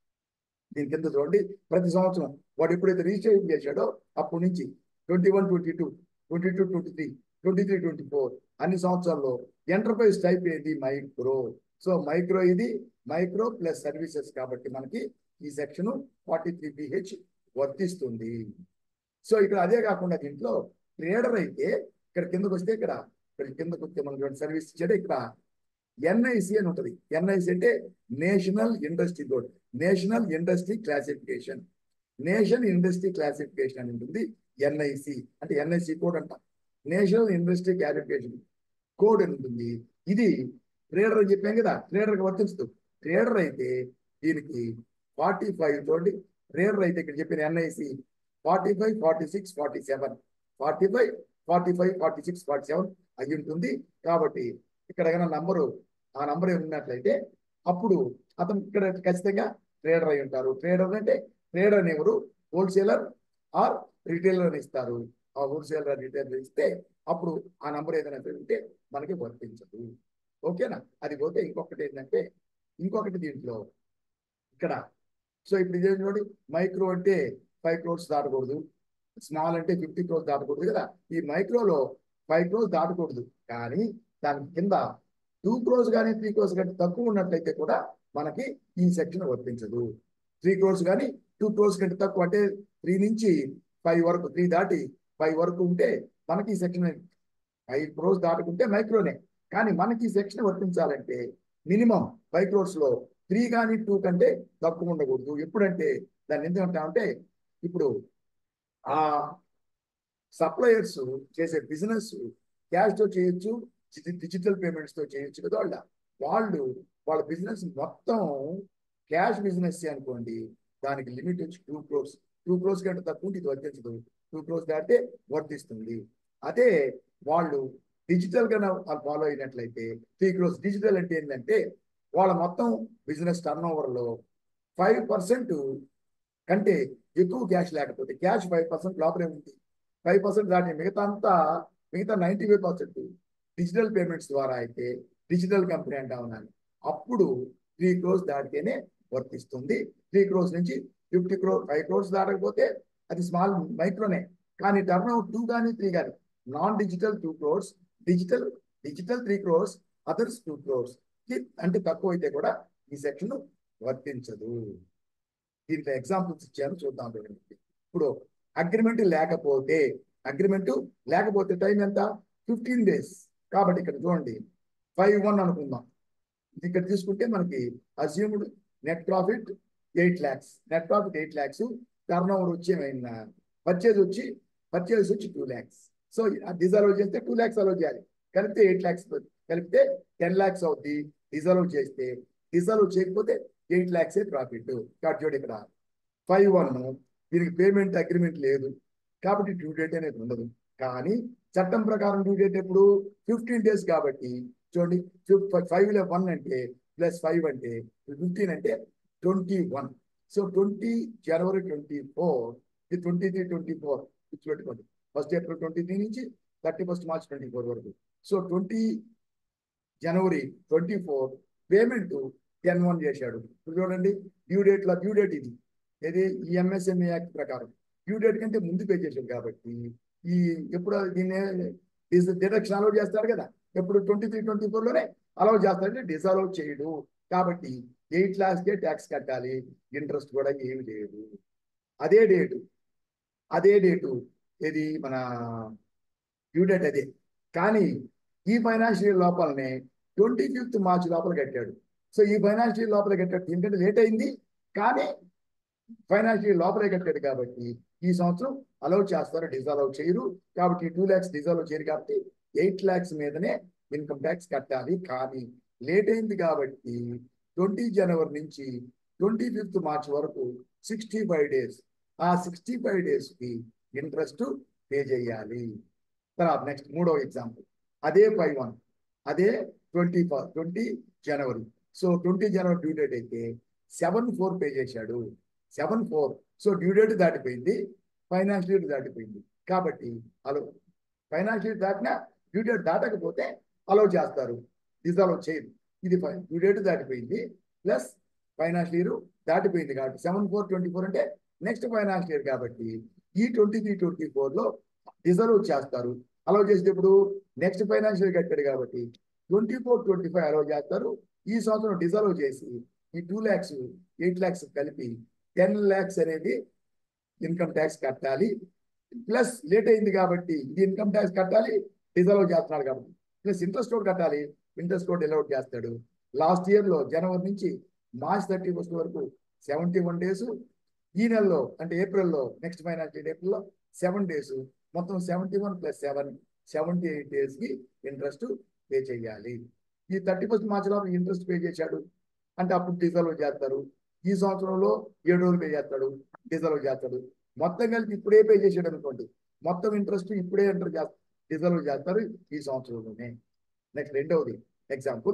దీని కింద చూడండి ప్రతి సంవత్సరం వాడు ఎప్పుడైతే రిజిస్ట్రేషన్ చేశాడో అప్పటి నుంచి twenty one twenty two twenty two twenty three twenty three twenty four అన్ని సంవత్సరాల్లో ఎంటర్ప్రైజ్ టైప్ ఏది మైక్రో సో మైక్రో ఇది మైక్రో ప్లస్ సర్వీసెస్ కాబట్టి మనకి ఈ సెక్షన్ ఫార్టీ త్రీ బిహెచ్ వర్తిస్తుంది సో ఇక్కడ అదే కాకుండా దీంట్లో ట్రేడర్ అయితే ఇక్కడ కిందకు వస్తే ఇక్కడ ఇక్కడ కిందకు వస్తే మనకి సర్వీస్ ఇచ్చాడు ఇక్కడ ఎన్ఐసి అని ఉంటుంది ఎన్ఐసి అంటే national industry code national industry classification national industry classification అని ఉంటుంది ఎన్ఐసి అంటే ఎన్ఐసి కోడ్ అంట నేషనల్ ఇండస్ట్రీ క్లాసిఫికేషన్ కోడ్ అని ఉంటుంది ఇది ట్రేడర్ అని చెప్పాం కదా ట్రేడర్కి వర్తించదు ట్రేడర్ అయితే దీనికి ఫార్టీ ఫైవ్ చూడండి ట్రేడర్ అయితే ఇక్కడ చెప్పిన NIC forty five forty six forty seven forty five forty five forty six forty seven అయి ఉంటుంది కాబట్టి ఇక్కడ కన్నా నంబరు ఆ నంబర్ ఉన్నట్లయితే అప్పుడు అతను ఇక్కడ ఖచ్చితంగా ట్రేడర్ అయి ఉంటారు ట్రేడర్ అంటే ట్రేడర్ అని ఎవరు హోల్సేలర్ ఆర్ రిటైలర్ అని ఇస్తారు ఆ హోల్సేలర్ రిటైలర్ ఇస్తే అప్పుడు ఆ నంబర్ ఏదైనా ఉంటే మనకి వర్తించదు ఓకేనా అది పోతే ఇంకొకటి ఏంటంటే ఇంకొకటి దీంట్లో ఇక్కడ సో ఇప్పుడు ఇదే చూడండి మైక్రో అంటే ఫైవ్ క్రోర్స్ దాటకూడదు స్మాల్ అంటే ఫిఫ్టీ క్రోర్స్ దాటకూడదు కదా ఈ మైక్రోలో ఫైవ్ క్రోర్స్ దాటకూడదు కానీ దాని కింద టూ క్రోర్స్ కానీ త్రీ క్రోర్స్ కానీ తక్కువ ఉన్నట్లయితే కూడా మనకి ఈ సెక్షన్ వర్తించదు త్రీ క్రోర్స్ కానీ టూ క్రోర్స్ కంటే తక్కువ అంటే త్రీ నుంచి ఫైవ్ వరకు త్రీ దాటి ఫైవ్ వరకు ఉంటే మనకి ఈ సెక్షన్ ఫైవ్ క్రోర్స్ దాటుకుంటే మైక్రోనే కానీ మనకి ఈ సెక్షన్ వర్తించాలంటే మినిమం ఫైవ్ క్రోర్స్ లో త్రీ కానీ టూ కంటే తక్కువ ఉండకూడదు ఎప్పుడంటే దాన్ని ఎందుకంటామంటే ఇప్పుడు ఆ సప్లయర్స్ చేసే బిజినెస్ క్యాష్ తో చేయొచ్చు డిజిటల్ పేమెంట్స్ తో చేయొచ్చు కదా వాళ్ళ వాళ్ళు వాళ్ళ బిజినెస్ మొత్తం క్యాష్ బిజినెస్ అనుకోండి దానికి లిమిట్ వచ్చి టూ క్రోర్స్ టూ క్రోర్స్ కంటే తక్కువ ఉంటే ఇది వర్తించదు టూ క్రోర్స్ దాటితే వర్తిస్తుంది అదే వాళ్ళు డిజిటల్ గా వాళ్ళు ఫాలో అయినట్లయితే త్రీ క్రోర్స్ డిజిటల్ అంటే ఏంటంటే వాళ్ళ మొత్తం బిజినెస్ టర్న్ ఓవర్ లో ఫైవ్ పర్సెంట్ కంటే ఎక్కువ క్యాష్ లేకపోతే క్యాష్ ఫైవ్ పర్సెంట్ లోపలే ఉంది ఫైవ్ పర్సెంట్ దాటి మిగతా అంతా మిగతా ninety five percent digital payments ద్వారా అయితే డిజిటల్ కంపెనీ అంటా ఉన్నాను అప్పుడు త్రీ క్రోర్స్ దాటితేనే వర్తిస్తుంది త్రీ క్రోర్స్ నుంచి ఫిఫ్టీ క్రోర్ ఫైవ్ క్రోర్స్ దాటకపోతే అది స్మాల్ మైక్రోనే కానీ టర్న్ అవుట్ టూ కానీ త్రీ కానీ non digital two crores digital digital three crores others two crores అంటే తక్కువ అయితే కూడా ఈ సెక్షన్ వర్తించదు దీంట్లో ఎగ్జాంపుల్స్ ఇచ్చాను చూద్దాం ఇప్పుడు అగ్రిమెంట్ లేకపోతే అగ్రిమెంట్ లేకపోతే టైం ఎంత ఫిఫ్టీన్ డేస్ కాబట్టి ఇక్కడ చూడండి ఫైవ్ వన్ అనుకుందాం ఇక్కడ తీసుకుంటే మనకి assumed net profit eight lakhs net profit eight lakhs turnover వచ్చి ఏమైనా పర్చేజ్ వచ్చి పర్చేజ్ వచ్చి టూ ల్యాక్స్ సో డిజాల్వ్ చేస్తే టూ ల్యాక్స్ అలవ్ చేయాలి కలిపితే ఎయిట్ ల్యాక్స్ కలిపితే టెన్ ల్యాక్స్ అవుద్ది డిజాల్వ్ చేస్తే డిజాల్వ్ చేయకపోతే ఎయిట్ ల్యాక్సే ప్రాఫిట్ కాబట్టి చూడండి ఇక్కడ ఫైవ్ వన్ దీనికి పేమెంట్ అగ్రిమెంట్ లేదు కాబట్టి డ్యూ డేట్ అనేది ఉండదు కానీ చట్టం ప్రకారం డ్యూ డేట్ ఎప్పుడు ఫిఫ్టీన్ డేస్ కాబట్టి చూడండి ఫైవ్ వన్ అంటే ప్లస్ ఫైవ్ అంటే ఫిఫ్టీన్ అంటే ట్వంటీ వన్ సో ట్వంటీ జనవరి ట్వంటీ ఫోర్ ఇది ట్వంటీ త్రీ ట్వంటీ ఫోర్ పెట్టుకోండి ఫస్ట్ ఏప్రిల్ ట్వంటీ త్రీ నుంచి thirty first March twenty four వరకు సో ట్వంటీ జనవరి twenty four payment ten one చేశాడు ఇప్పుడు చూడండి డ్యూ డేట్ లా డ్యూ డేట్ ఇది ఇది ఈ ఎంఎస్ఎంఏ యాక్ట్ ప్రకారం డ్యూ డేట్ కంటే ముందు పే చేశాడు కాబట్టి ఈ ఎప్పుడు దీన్ని డిడక్షన్ అలౌ చేస్తాడు కదా ఎప్పుడు ట్వంటీ త్రీ ట్వంటీ ఫోర్లోనే అలౌ చేస్తాడంటే డిసలౌ చేయడు కాబట్టి ఎయిట్ లాక్స్కే ట్యాక్స్ కట్టాలి ఇంట్రెస్ట్ కూడా ఏమి లేదు అదే డేటు అదే డేటు ఇది మన డ్యూ డేట్ అదే కానీ ఈ ఫైనాన్షియల్ లోపలనే ట్వంటీ ఫిఫ్త్ మార్చ్ లోపల కట్టాడు సో ఈ ఫైనాన్షియల్ లోపల కట్టాడు ఎందుకంటే లేట్ అయింది కానీ ఫైనాన్షియల్ లోపలే కట్టాడు కాబట్టి ఈ సంవత్సరం అలౌ చేస్తారు డిజాల్వ్ చేయరు కాబట్టి టూ ల్యాక్స్ డిజాల్వ్ చేయరు కాబట్టి ఎయిట్ ల్యాక్స్ మీదనే ఇన్కమ్ ట్యాక్స్ కట్టాలి కానీ లేట్ అయింది కాబట్టి ట్వంటీ జనవరి నుంచి ట్వంటీ ఫిఫ్త్ మార్చ్ వరకు సిక్స్టీ ఫైవ్ డేస్ ఆ సిక్స్టీ ఫైవ్ డేస్ కి ఇంట్రెస్ట్ పే చేయాలి తర్వాత నెక్స్ట్ మూడవ ఎగ్జాంపుల్ అదే ఫైవ్ వన్ అదే ట్వంటీ ట్వంటీ జనవరి సో ట్వంటీ జనవరి డ్యూ డేట్ అయితే సెవెన్ ఫోర్ పే చేశాడు seven four so due date దాటిపోయింది ఫైనాన్షియల్ ఇయర్ దాటిపోయింది కాబట్టి అలో ఫైనాన్షియల్ ఇయర్ దాటినా డ్యూ డేట్ దాటకపోతే అలౌ చేస్తారు డిజాల్వ్ చేయరు ఇది డ్యూ డేట్ దాటిపోయింది ప్లస్ ఫైనాన్షియల్ ఇయర్ దాటిపోయింది కాబట్టి సెవెన్ ఫోర్ ట్వంటీ ఫోర్ అంటే నెక్స్ట్ ఫైనాన్షియల్ ఇయర్ కాబట్టి ఈ ట్వంటీ త్రీ ట్వంటీ ఫోర్లో డిజర్వ్ చేస్తారు అలౌ చేసేటప్పుడు నెక్స్ట్ ఫైనాన్షియల్ కట్టాడు కాబట్టి twenty four twenty five allow చేస్తారు ఈ సంవత్సరం డిజర్వ్ చేసి ఈ టూ ల్యాక్స్ ఎయిట్ ల్యాక్స్ కలిపి టెన్ ల్యాక్స్ అనేది ఇన్కమ్ ట్యాక్స్ కట్టాలి ప్లస్ లేట్ అయింది కాబట్టి ఇది ఇన్కమ్ ట్యాక్స్ కట్టాలి డిజర్వ్ చేస్తున్నాడు కాబట్టి ప్లస్ ఇంట్రెస్ట్ కూడా కట్టాలి ఇంట్రెస్ట్ కూడా డిలౌట్ చేస్తాడు లాస్ట్ ఇయర్ లో జనవరి నుంచి మార్చ్ థర్టీ ఫస్ట్ వరకు సెవెంటీ వన్ డేస్ ఈ నెలలో అంటే ఏప్రిల్లో నెక్స్ట్ ఫైనాన్షియల్ ఏప్రిల్లో సెవెన్ డేస్ మొత్తం seventy one plus seven seventy eight days కి ఇంట్రెస్ట్ పే చేయాలి ఈ థర్టీ ఫస్ట్ మార్చ్ లో ఇంట్రెస్ట్ పే చేశాడు అంటే అప్పుడు డిజర్వ్ చేస్తారు ఈ సంవత్సరంలో ఏడు రోజులు పే చేస్తాడు డిజర్వ్ చేస్తాడు మొత్తం కలిపి ఇప్పుడే పే చేసాడు అనుకోండి మొత్తం ఇంట్రెస్ట్ ఇప్పుడే ఎంటర్ చేస్తారు డిజర్వ్ చేస్తారు ఈ సంవత్సరంలోనే నెక్స్ట్ రెండవది example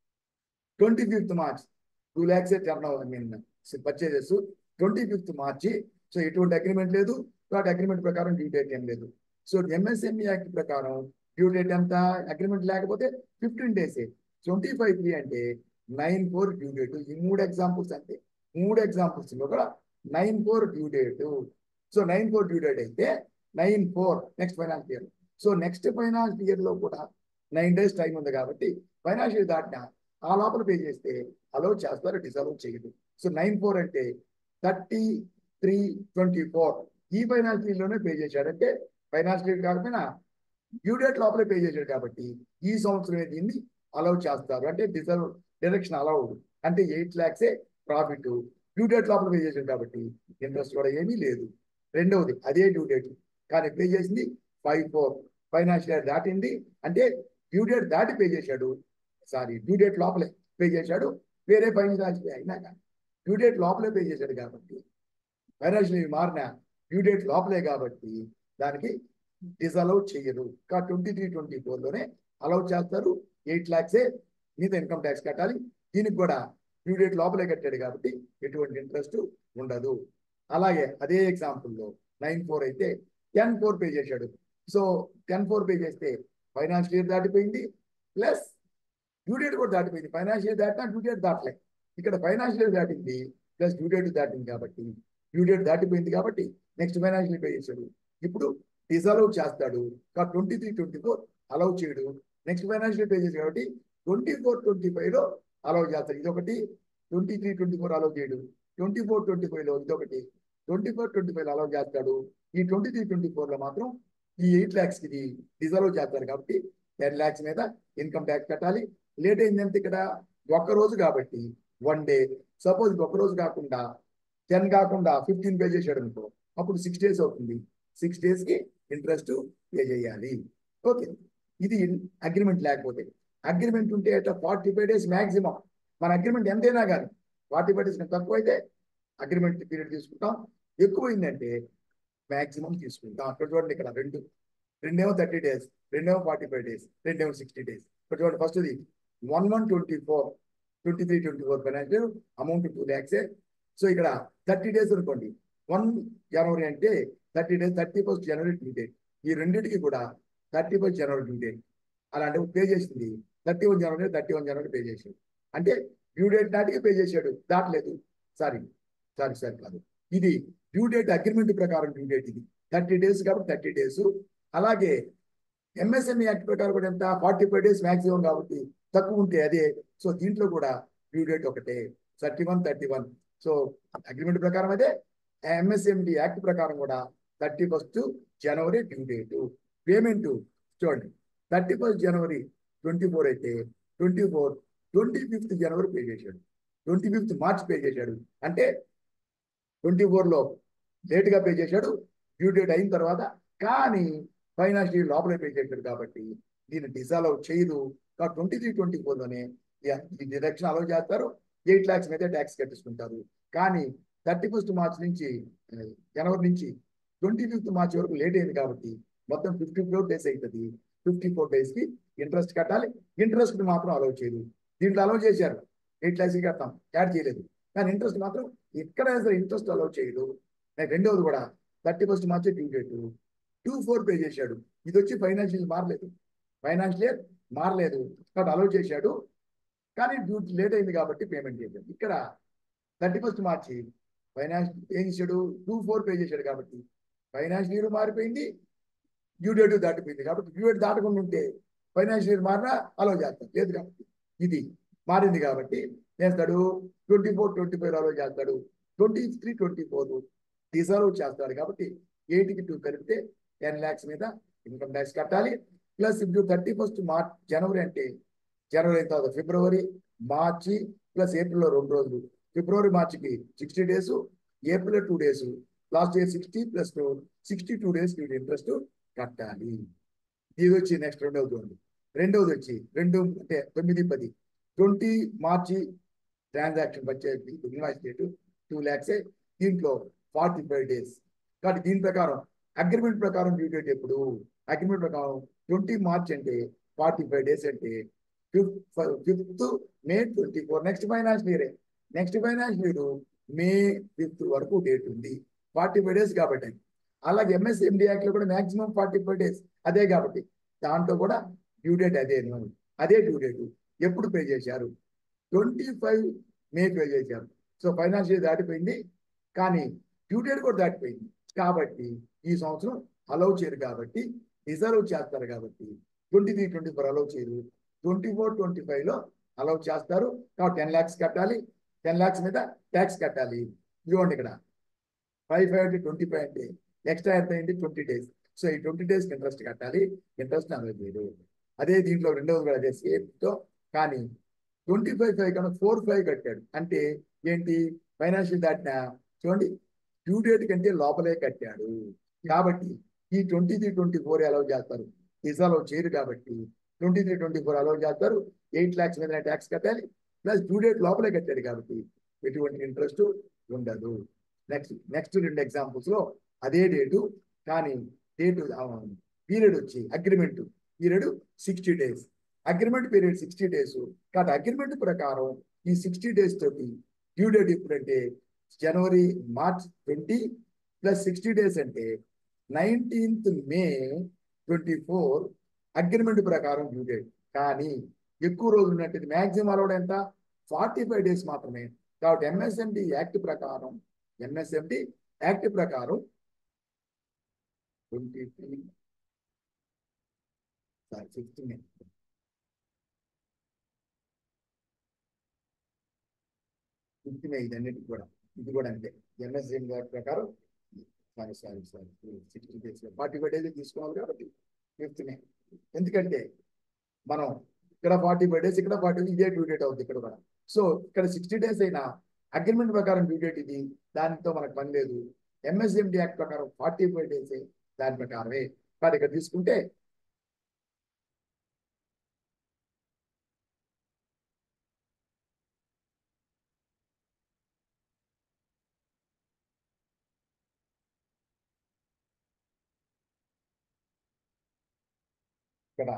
twenty fifth March two lakhs turn I mean purchases twenty fifth మార్చి సో ఎటువంటి అగ్రిమెంట్ లేదు కాబట్టి అగ్రిమెంట్ ప్రకారం డ్యూ డేట్ ఏం లేదు సో ఎంఎస్ఎంఈ యాక్ట్ ప్రకారం డ్యూ డేట్ ఎంత అగ్రిమెంట్ లేకపోతే fifteen days twenty five three అంటే నైన్ ఫోర్ డ్యూ డేట్ ఈ మూడు ఎగ్జాంపుల్స్ అంటే మూడు ఎగ్జాంపుల్స్ లో కూడా nine four due date so nine four due date అయితే nine four next finance year so next finance year లో కూడా నైన్ డేస్ టైం ఉంది కాబట్టి ఫైనాన్షియల్ దాటిన ఆ లోపల పే చేస్తే అలౌ చేస్తారు డిసలౌ చేయదు సో నైన్ ఫోర్ అంటే థర్టీ త్రీ ట్వంటీ ఫోర్ ఈ ఫైనాన్షియల్ లోనే పే చేశాడంటే ఫైనాన్షియల్ కాకపోయినా డ్యూ డేట్ లోపలే పే చేశాడు కాబట్టి ఈ సంవత్సరమే దీన్ని అలౌ చేస్తారు అంటే డిజర్వ్ డైరెక్షన్ అలౌడ్ అంటే ఎయిట్ ల్యాక్సే ప్రాఫిట్ డ్యూ డేట్ లోపల పే చేశాడు కాబట్టి ఇంట్రెస్ట్ కూడా ఏమీ లేదు రెండవది అదే డ్యూ డేట్ కానీ పే చేసింది ఫైవ్ ఫోర్ ఫైనాన్షియల్ ఇయర్ దాటింది అంటే డ్యూ డేట్ దాటి పే చేశాడు సారీ డ్యూ డేట్ లోపలే పే చేశాడు వేరే ఫైనాన్షియల్ అయినాక డ్యూ డేట్ లోపలే పే చేశాడు కాబట్టి ఫైనాన్షియల్ మారిన డ్యూ డేట్ లోపలే కాబట్టి దానికి డిసలౌ చేయరు కా ట్వంటీ త్రీ ట్వంటీ ఫోర్లోనే అలౌ చేస్తారు ఎయిట్ ల్యాక్సే మీద ఇన్కమ్ ట్యాక్స్ కట్టాలి దీనికి కూడా డ్యూ డేట్ లోపలే కట్టాడు కాబట్టి ఎటువంటి ఇంట్రెస్ట్ ఉండదు అలాగే అదే ఎగ్జాంపుల్లో నైన్ ఫోర్ అయితే టెన్ ఫోర్ పే చేశాడు సో టెన్ ఫోర్ పే చేస్తే ఫైనాన్షియల్ ఇయర్ దాటిపోయింది ప్లస్ డ్యూ డేట్ కూడా దాటిపోయింది ఫైనాన్షియల్ దాటినా డ్యూ డేట్ దాటలే ఇక్కడ ఫైనాన్షియల్ ఇయర్ దాటింది ప్లస్ డ్యూ డేట్ దాటింది కాబట్టి డ్యూ డేట్ దాటిపోయింది కాబట్టి నెక్స్ట్ ఫైనాన్షియల్ పే చేశాడు ఇప్పుడు డిసలౌ చేస్తాడు twenty three twenty four allow చేయడు నెక్స్ట్ ఫైనాన్షియల్ పే చేశాడు కాబట్టి ట్వంటీ ఫోర్ ట్వంటీ ఫైవ్ లో అలౌ చేస్తాడు ఇదొకటి twenty three twenty four allow చేయడు ట్వంటీ ఫోర్ ట్వంటీ ఫైవ్ లో ఇదొకటి twenty four twenty five allow చేస్తాడు ఈ ట్వంటీ త్రీ ట్వంటీ ఫోర్ లో మాత్రం ఈ ఎయిట్ ల్యాక్స్ కి డిజర్వ్ చేస్తారు కాబట్టి టెన్ ల్యాక్స్ మీద ఇన్కమ్ ట్యాక్స్ కట్టాలి లేట్ అయిందంటే ఇక్కడ ఒక్క రోజు కాబట్టి వన్ డే సపోజ్ ఒక రోజు కాకుండా టెన్ కాకుండా ఫిఫ్టీన్ పే చేశాడు అనుకో అప్పుడు సిక్స్ డేస్ అవుతుంది సిక్స్ డేస్ కి ఇంట్రెస్ట్ పే చేయాలి ఓకే ఇది అగ్రిమెంట్ లేకపోతే అగ్రిమెంట్ ఉంటే అట్లా ఫార్టీ ఫైవ్ డేస్ మాక్సిమం మన అగ్రిమెంట్ ఎంతైనా కానీ ఫార్టీ ఫైవ్ డేస్ తక్కువ అయితే అగ్రిమెంట్ పీరియడ్ తీసుకుంటాం ఎక్కువైందంటే మాక్సిమం తీసుకుంటాం అక్కడ చూడండి ఇక్కడ రెండు రెండేమో థర్టీ డేస్ రెండేమో ఫార్టీ ఫైవ్ డేస్ రెండేమో సిక్స్టీ డేస్ ఇక్కడ చూడండి ఫస్ట్ది one one twenty four twenty three twenty four financial amount two ల్యాక్సే సో ఇక్కడ థర్టీ డేస్ అనుకోండి వన్ జనవరి అంటే థర్టీ డేస్ థర్టీ ఫస్ట్ జనవరి డ్యూ డేట్ ఈ రెండింటికి కూడా థర్టీ ఫస్ట్ జనవరి డ్యూ డేట్ అలాంటి పే చేసింది థర్టీ వన్ జనవరి థర్టీ వన్ జనవరి పే చేసాడు అంటే డ్యూ డేట్ నాటికి పే చేశాడు దాటలేదు సారీ సారీ సారీ కాదు ఇది డ్యూ డేట్ అగ్రిమెంట్ ప్రకారం డ్యూ డేట్ ఇది థర్టీ డేస్ కాబట్టి థర్టీ డేస్ అలాగే ఎంఎస్ఎంఈ యాక్ట్ ప్రకారం కూడా ఎంత ఫార్టీ ఫైవ్ డేస్ మాక్సిమం కాబట్టి తక్కువ ఉంటే అదే సో దీంట్లో కూడా డ్యూ డేట్ ఒకటే thirty one thirty one so agreement ప్రకారం అదే ఎంఎస్ఎండి యాక్ట్ ప్రకారం కూడా థర్టీ ఫస్ట్ జనవరి డ్యూ డేట్ పేమెంట్ చూడండి థర్టీ ఫస్ట్ జనవరి ట్వంటీ ఫోర్ అయితే ట్వంటీ ఫోర్ ట్వంటీ ఫిఫ్త్ జనవరి పే చేశాడు ట్వంటీ ఫిఫ్త్ మార్చ్ పే చేశాడు అంటే ట్వంటీ ఫోర్లో లేట్గా పే చేశాడు డ్యూ డేట్ అయిన తర్వాత కానీ ఫైనాన్షియల్ లోపలే పే చేశాడు కాబట్టి దీన్ని డిసాలవ్ చేయదు కాబట్టి ట్వంటీ త్రీ ట్వంటీ ఫోర్లోనే ఈ డిడక్షన్ అలౌ చేస్తారు ఎయిట్ ల్యాక్స్ మీద ట్యాక్స్ కట్టించుకుంటారు కానీ థర్టీ ఫస్ట్ మార్చ్ నుంచి జనవరి నుంచి ట్వంటీ ఫిఫ్త్ మార్చ్ వరకు లేట్ అయింది కాబట్టి మొత్తం ఫిఫ్టీ ఫోర్ డేస్ అవుతుంది ఫిఫ్టీ ఫోర్ డేస్కి ఇంట్రెస్ట్ కట్టాలి ఇంట్రెస్ట్ మాత్రం అలౌ చేయదు దీంట్లో అలౌ చేశారు ఎయిట్ ల్యాక్స్ కడతాం యాడ్ చేయలేదు కానీ ఇంట్రెస్ట్ మాత్రం ఎక్కడైనా సరే ఇంట్రెస్ట్ అలౌ చేయదు రెండవది కూడా thirty first March due date two four pay చేశాడు ఇది వచ్చి ఫైనాన్షియల్ మారలేదు ఫైనాన్షియల్ మారలేదు కాబట్టి అలౌ చేశాడు కానీ డ్యూటీ లేట్ అయింది కాబట్టి పేమెంట్ చేయలేదు ఇక్కడ థర్టీ ఫస్ట్ మార్చి ఫైనాన్స్ ఏం చేశాడు టూ ఫోర్ పే చేశాడు కాబట్టి ఫైనాన్షియల్ ఇయర్ మారిపోయింది డ్యూ డేట్ దాటిపోయింది కాబట్టి డ్యూ డేట్ దాటకుండా ఉంటే ఫైనాన్షియల్ ఇయర్ మారినా అలౌ చేస్తాడు లేదు కాబట్టి ఇది మారింది కాబట్టి చేస్తాడు twenty four twenty five allow చేస్తాడు twenty three twenty four deserve చేస్తాడు కాబట్టి ఎయిట్కి టూ కలిపితే టెన్ ల్యాక్స్ మీద ఇన్కమ్ ట్యాక్స్ కట్టాలి ప్లస్ ఇప్పుడు థర్టీ ఫస్ట్ మార్చ్ జనవరి అంటే జనవరి అయిన తర్వాత ఫిబ్రవరి మార్చి ప్లస్ ఏప్రిల్లో రెండు రోజులు ఫిబ్రవరి మార్చికి sixty days April two days last year sixty plus two sixty two days మీరు ఇంట్రెస్ట్ కట్టాలి ఇది వచ్చి నెక్స్ట్ రెండవది ఉంది రెండవది వచ్చి రెండు అంటే తొమ్మిది పది ట్వంటీ మార్చి ట్రాన్సాక్షన్ వచ్చేది ఇన్వాయిస్ డేట్ టూ ల్యాక్స్ దీంట్లో ఫార్టీ ఫైవ్ డేస్ కాబట్టి దీని ప్రకారం అగ్రిమెంట్ ప్రకారం డ్యూ డేట్ ఎప్పుడు అగ్రిమెంట్ ప్రకారం ట్వంటీ మార్చ్ అంటే ఫార్టీ ఫైవ్ డేస్ అంటే fifth fifth May twenty four next finance ఇయరే next finance year May fifth వరకు డేట్ ఉంది ఫార్టీ ఫైవ్ డేస్ కాబట్టి అలాగే ఎంఎస్ఎండి యాక్ట్ లో కూడా మాక్సిమం ఫార్టీ ఫైవ్ డేస్ అదే కాబట్టి దాంట్లో కూడా డ్యూ డేట్ అదే అదే డ్యూ డేట్ ఎప్పుడు పే చేశారు ట్వంటీ ఫైవ్ మే పే చేశారు సో ఫైనాన్షియల్ దాటిపోయింది కానీ డ్యూ డేట్ కూడా దాటిపోయింది కాబట్టి ఈ సంవత్సరం అలౌ చేయరు కాబట్టి రిజర్వ్ చేస్తారు కాబట్టి twenty three twenty four allow చేయరు ట్వంటీ ఫోర్ ట్వంటీ ఫైవ్లో అలౌ చేస్తారు కాబట్టి టెన్ ల్యాక్స్ కట్టాలి టెన్ ల్యాక్స్ మీద ట్యాక్స్ కట్టాలి ఇదిగోండి ఇక్కడ ఫైవ్ ఫైవ్ అంటే ట్వంటీ ఫైవ్ అంటే ఎక్స్ట్రా ఎంత అయింది ట్వంటీ డేస్ సో ఈ ట్వంటీ డేస్ ఇంట్రెస్ట్ కట్టాలి ఇంట్రెస్ట్ అలౌ చేయరు అదే దీంట్లో రెండవది కూడా అదే సేఫ్తో కానీ ట్వంటీ ఫైవ్ ఫైవ్ కన్నా ఫోర్ ఫైవ్ కట్టాడు అంటే ఏంటి ఫైనాన్షియల్ దాటిన చూడండి డ్యూ డేట్ కంటే లోపలే కట్టాడు కాబట్టి ఈ twenty three twenty four allow చేస్తారు అలౌ చేయరు కాబట్టి twenty three twenty four allow చేస్తారు ఎయిట్ ల్యాక్స్ మీద ట్యాక్స్ కట్టాలి ప్లస్ డ్యూ డేట్ లోపలే కట్టాడు కాబట్టి ఎటువంటి ఇంట్రెస్ట్ ఉండదు నెక్స్ట్ నెక్స్ట్ రెండు ఎగ్జాంపుల్స్ లో అదే డేటు కానీ డేటు పీరియడ్ వచ్చి agreement period sixty days agreement period sixty days కాబట్టి అగ్రిమెంట్ ప్రకారం ఈ సిక్స్టీ డేస్ తోటి డ్యూ డేట్ ఎప్పుడంటే జనవరి March twenty plus sixty days అంటే nineteenth May twenty four agreement ప్రకారం డ్యూ డేట్ కానీ ఎక్కువ రోజులు ఉన్నట్టు మ్యాక్సిమం అలౌడ్ ఎంత ఫార్టీ ఫైవ్ డేస్ మాత్రమే కాబట్టి ఎంఎస్ఎండి యాక్ట్ ప్రకారం ఎంఎస్ఎండి యాక్ట్ ప్రకారం twenty three sorry fifth May fifth May ఇది అన్నిటికి కూడా ఇది కూడా అంతే ఎంఎస్ఎండి యాక్ట్ ప్రకారం sorry sorry sorry sixty days forty five days తీసుకోవాలి కాబట్టి ఫిఫ్త్ మే ఎందుకంటే మనం ఇక్కడ ఫార్టీ ఫైవ్ డేస్ ఇక్కడ ఫార్టీ ఇదే డ్యూ డేట్ అవుతుంది ఇక్కడ కూడా సో ఇక్కడ సిక్స్టీ డేస్ అయినా అగ్రిమెంట్ ప్రకారం డ్యూ డేట్ ఇది దానితో మనకు పని లేదు ఎంఎస్ఎండి యాక్ట్ ప్రకారం ఫార్టీ ఫైవ్ డేస్ దాని ప్రకారమే కానీ ఇక్కడ తీసుకుంటే ఇక్కడ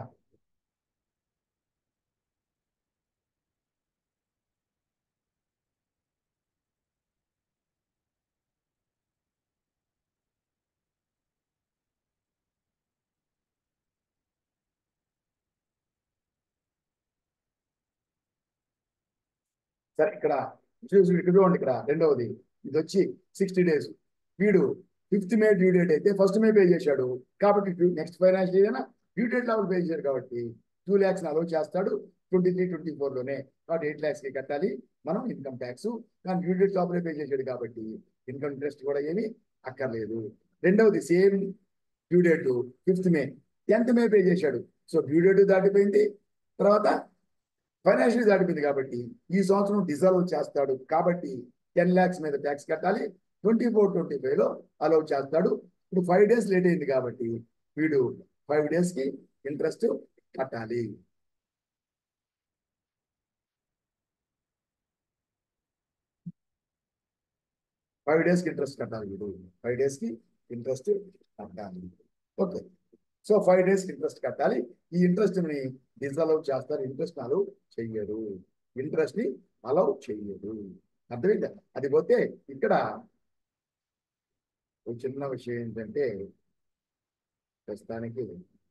సరే ఇక్కడ చూసి ఇక్కడ చూడండి ఇక్కడ రెండవది ఇది వచ్చి సిక్స్టీ డేస్ వీడు ఫిఫ్త్ మే డ్యూ డేట్ అయితే ఫస్ట్ మే పే చేశాడు కాబట్టి next financial year due date level pay చేశాడు కాబట్టి టూ ల్యాక్స్ అలౌ చేస్తాడు ట్వంటీ త్రీ ట్వంటీ ఫోర్లోనే కాబట్టి ఎయిట్ ల్యాక్స్కి కట్టాలి మనం ఇన్కమ్ ట్యాక్స్ కానీ డ్యూ డేట్ లోపలే పే చేశాడు కాబట్టి ఇన్కమ్ ఇంట్రెస్ట్ కూడా ఏమీ అక్కర్లేదు రెండవది same due date fifth May tenth May pay చేశాడు సో డ్యూ డేట్ దాటిపోయింది తర్వాత ఫైనాన్షియల్ దాటిపోయింది కాబట్టి ఈ సంవత్సరం డిజాల్వ్ చేస్తాడు కాబట్టి టెన్ ల్యాక్స్ మీద ట్యాక్స్ కట్టాలి ట్వంటీ ఫోర్ ట్వంటీ ఫైవ్ లో అలౌ చేస్తాడు ఇప్పుడు ఫైవ్ డేస్ లేట్ అయింది కాబట్టి వీడు ఫైవ్ డేస్ కి ఇంట్రెస్ట్ కట్టాలి ఫైవ్ డేస్ కి ఇంట్రెస్ట్ కట్టాలి వీడు ఫైవ్ డేస్ కి ఇంట్రెస్ట్ కట్టాలి ఓకే సో ఫైవ్ డేస్ కి ఇంట్రెస్ట్ కట్టాలి ఈ ఇంట్రెస్ట్ ని డిజలవ్ చేస్తారు ఇంట్రెస్ట్ అలౌ చెయ్యరు ఇంట్రెస్ట్ ని అలౌ చెయ్యరు అర్థమైందా అది పోతే ఇక్కడ ఒక చిన్న విషయం ఏంటంటే ప్రస్తుతానికి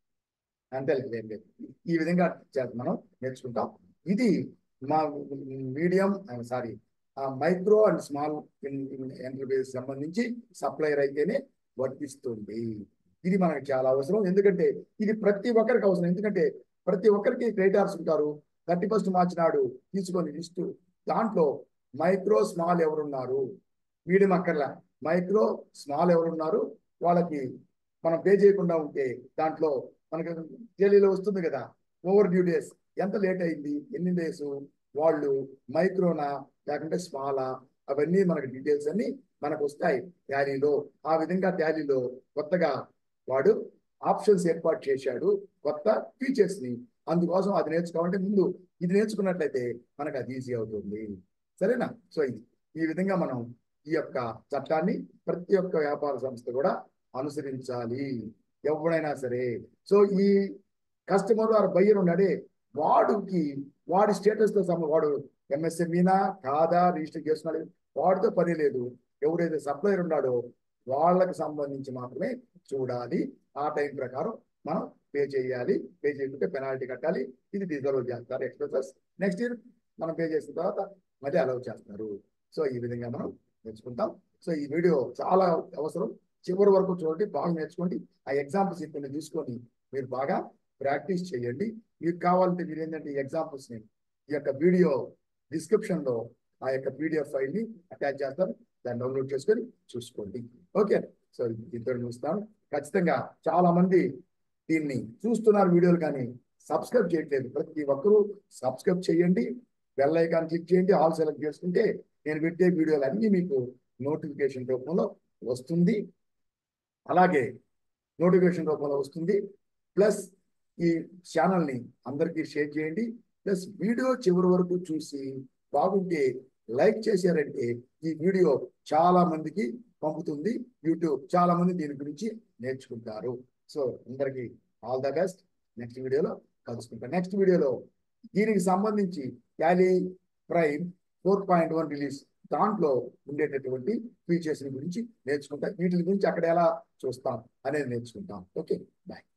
అంతే ఏం లేదు ఈ విధంగా చేత మనం నేర్చుకుంటాం ఇది మా medium sorry micro and small enterprise సంబంధించి సప్లయర్ అయితేనే వర్తిస్తుంది ఇది మనకు చాలా అవసరం ఎందుకంటే ఇది ప్రతి ఒక్కరికి అవసరం ఎందుకంటే ప్రతి ఒక్కరికి క్రెడిటార్స్ ఉంటారు థర్టీ ఫస్ట్ మార్చి నాడు తీసుకొని లిస్టు దాంట్లో మైక్రో స్మాల్ ఎవరున్నారు మీడియం అక్కర్లా మైక్రో స్మాల్ ఎవరున్నారు వాళ్ళకి మనం పే చేయకుండా ఉంటే దాంట్లో మనకి డైలీలో వస్తుంది కదా ఓవర్ డ్యూ డేస్ ఎంత లేట్ అయింది ఎన్ని డేస్ వాళ్ళు మైక్రోనా లేకుంటే స్మాలా అవన్నీ మనకి డీటెయిల్స్ అన్ని మనకు వస్తాయి టాలీలో ఆ విధంగా టాలీలో కొత్తగా వాడు ఆప్షన్స్ ఏర్పాటు చేశాడు కొత్త ఫీచర్స్ ని అందుకోసం అది నేర్చుకోవాలంటే ముందు ఇది నేర్చుకున్నట్లయితే మనకు అది ఈజీ అవుతుంది సరేనా సో ఇది ఈ విధంగా మనం ఈ యొక్క చట్టాన్ని ప్రతి ఒక్క వ్యాపార సంస్థ కూడా అనుసరించాలి ఎవడైనా సరే సో ఈ కస్టమర్ ఆర్ బయ్యర్ ఉన్నాడే వాడికి వాడి స్టేటస్ తో సమ వాడు ఎంఎస్ఎంఈనా కాదా రిజిస్టర్ చేస్తున్నాడు వాడితో పని లేదు ఎవరైతే సప్లయర్ ఉన్నాడో వాళ్ళకి సంబంధించి మాత్రమే చూడాలి ఆ టైం ప్రకారం మనం పే చేయాలి పే చేయకుంటే పెనాల్టీ కట్టాలి ఇది డిజర్వ్ చేస్తారు ఎక్స్ప్రెసెస్ నెక్స్ట్ ఇయర్ మనం పే చేసిన తర్వాత మళ్ళీ అలౌ చేస్తారు సో ఈ విధంగా మనం నేర్చుకుంటాం సో ఈ వీడియో చాలా అవసరం చివరి వరకు చూడండి బాగా నేర్చుకోండి ఆ ఎగ్జాంపుల్స్ ఇక్కడ తీసుకొని మీరు బాగా ప్రాక్టీస్ చేయండి మీకు కావాలంటే మీరు ఏంటంటే ఈ ఎగ్జాంపుల్స్ ని ఈ యొక్క వీడియో డిస్క్రిప్షన్ లో ఆ యొక్క పీడిఎఫ్ ఫైల్ ని అటాచ్ చేస్తారు దాన్ని డౌన్లోడ్ చేసుకొని చూసుకోండి ఓకే సో ఇద్దరు చూస్తాను ఖచ్చితంగా చాలా మంది దీన్ని చూస్తున్నారు వీడియోలు కానీ సబ్స్క్రైబ్ చేయట్లేదు ప్రతి ఒక్కరూ సబ్స్క్రైబ్ చేయండి బెల్ ఐకాన్ క్లిక్ చేయండి ఆల్ సెలెక్ట్ చేసుకుంటే నేను పెట్టే వీడియోలు అన్ని మీకు నోటిఫికేషన్ రూపంలో వస్తుంది అలాగే నోటిఫికేషన్ రూపంలో వస్తుంది ప్లస్ ఈ ఛానల్ని అందరికీ షేర్ చేయండి ప్లస్ వీడియో చివరి వరకు చూసి బాగుంటే లైక్ చేశారంటే ఈ వీడియో చాలా మందికి పంపుతుంది యూట్యూబ్ చాలా మంది దీని గురించి నేర్చుకుంటారు సో అందరికీ ఆల్ ద బెస్ట్ నెక్స్ట్ వీడియోలో కలుసుకుంటాం నెక్స్ట్ వీడియోలో దీనికి సంబంధించి Tally Prime four point one release దాంట్లో ఉండేటటువంటి ఫీచర్స్ గురించి నేర్చుకుంటాం వీటి గురించి అక్కడ ఎలా చూస్తాం అనేది నేర్చుకుంటాం ఓకే బాయ్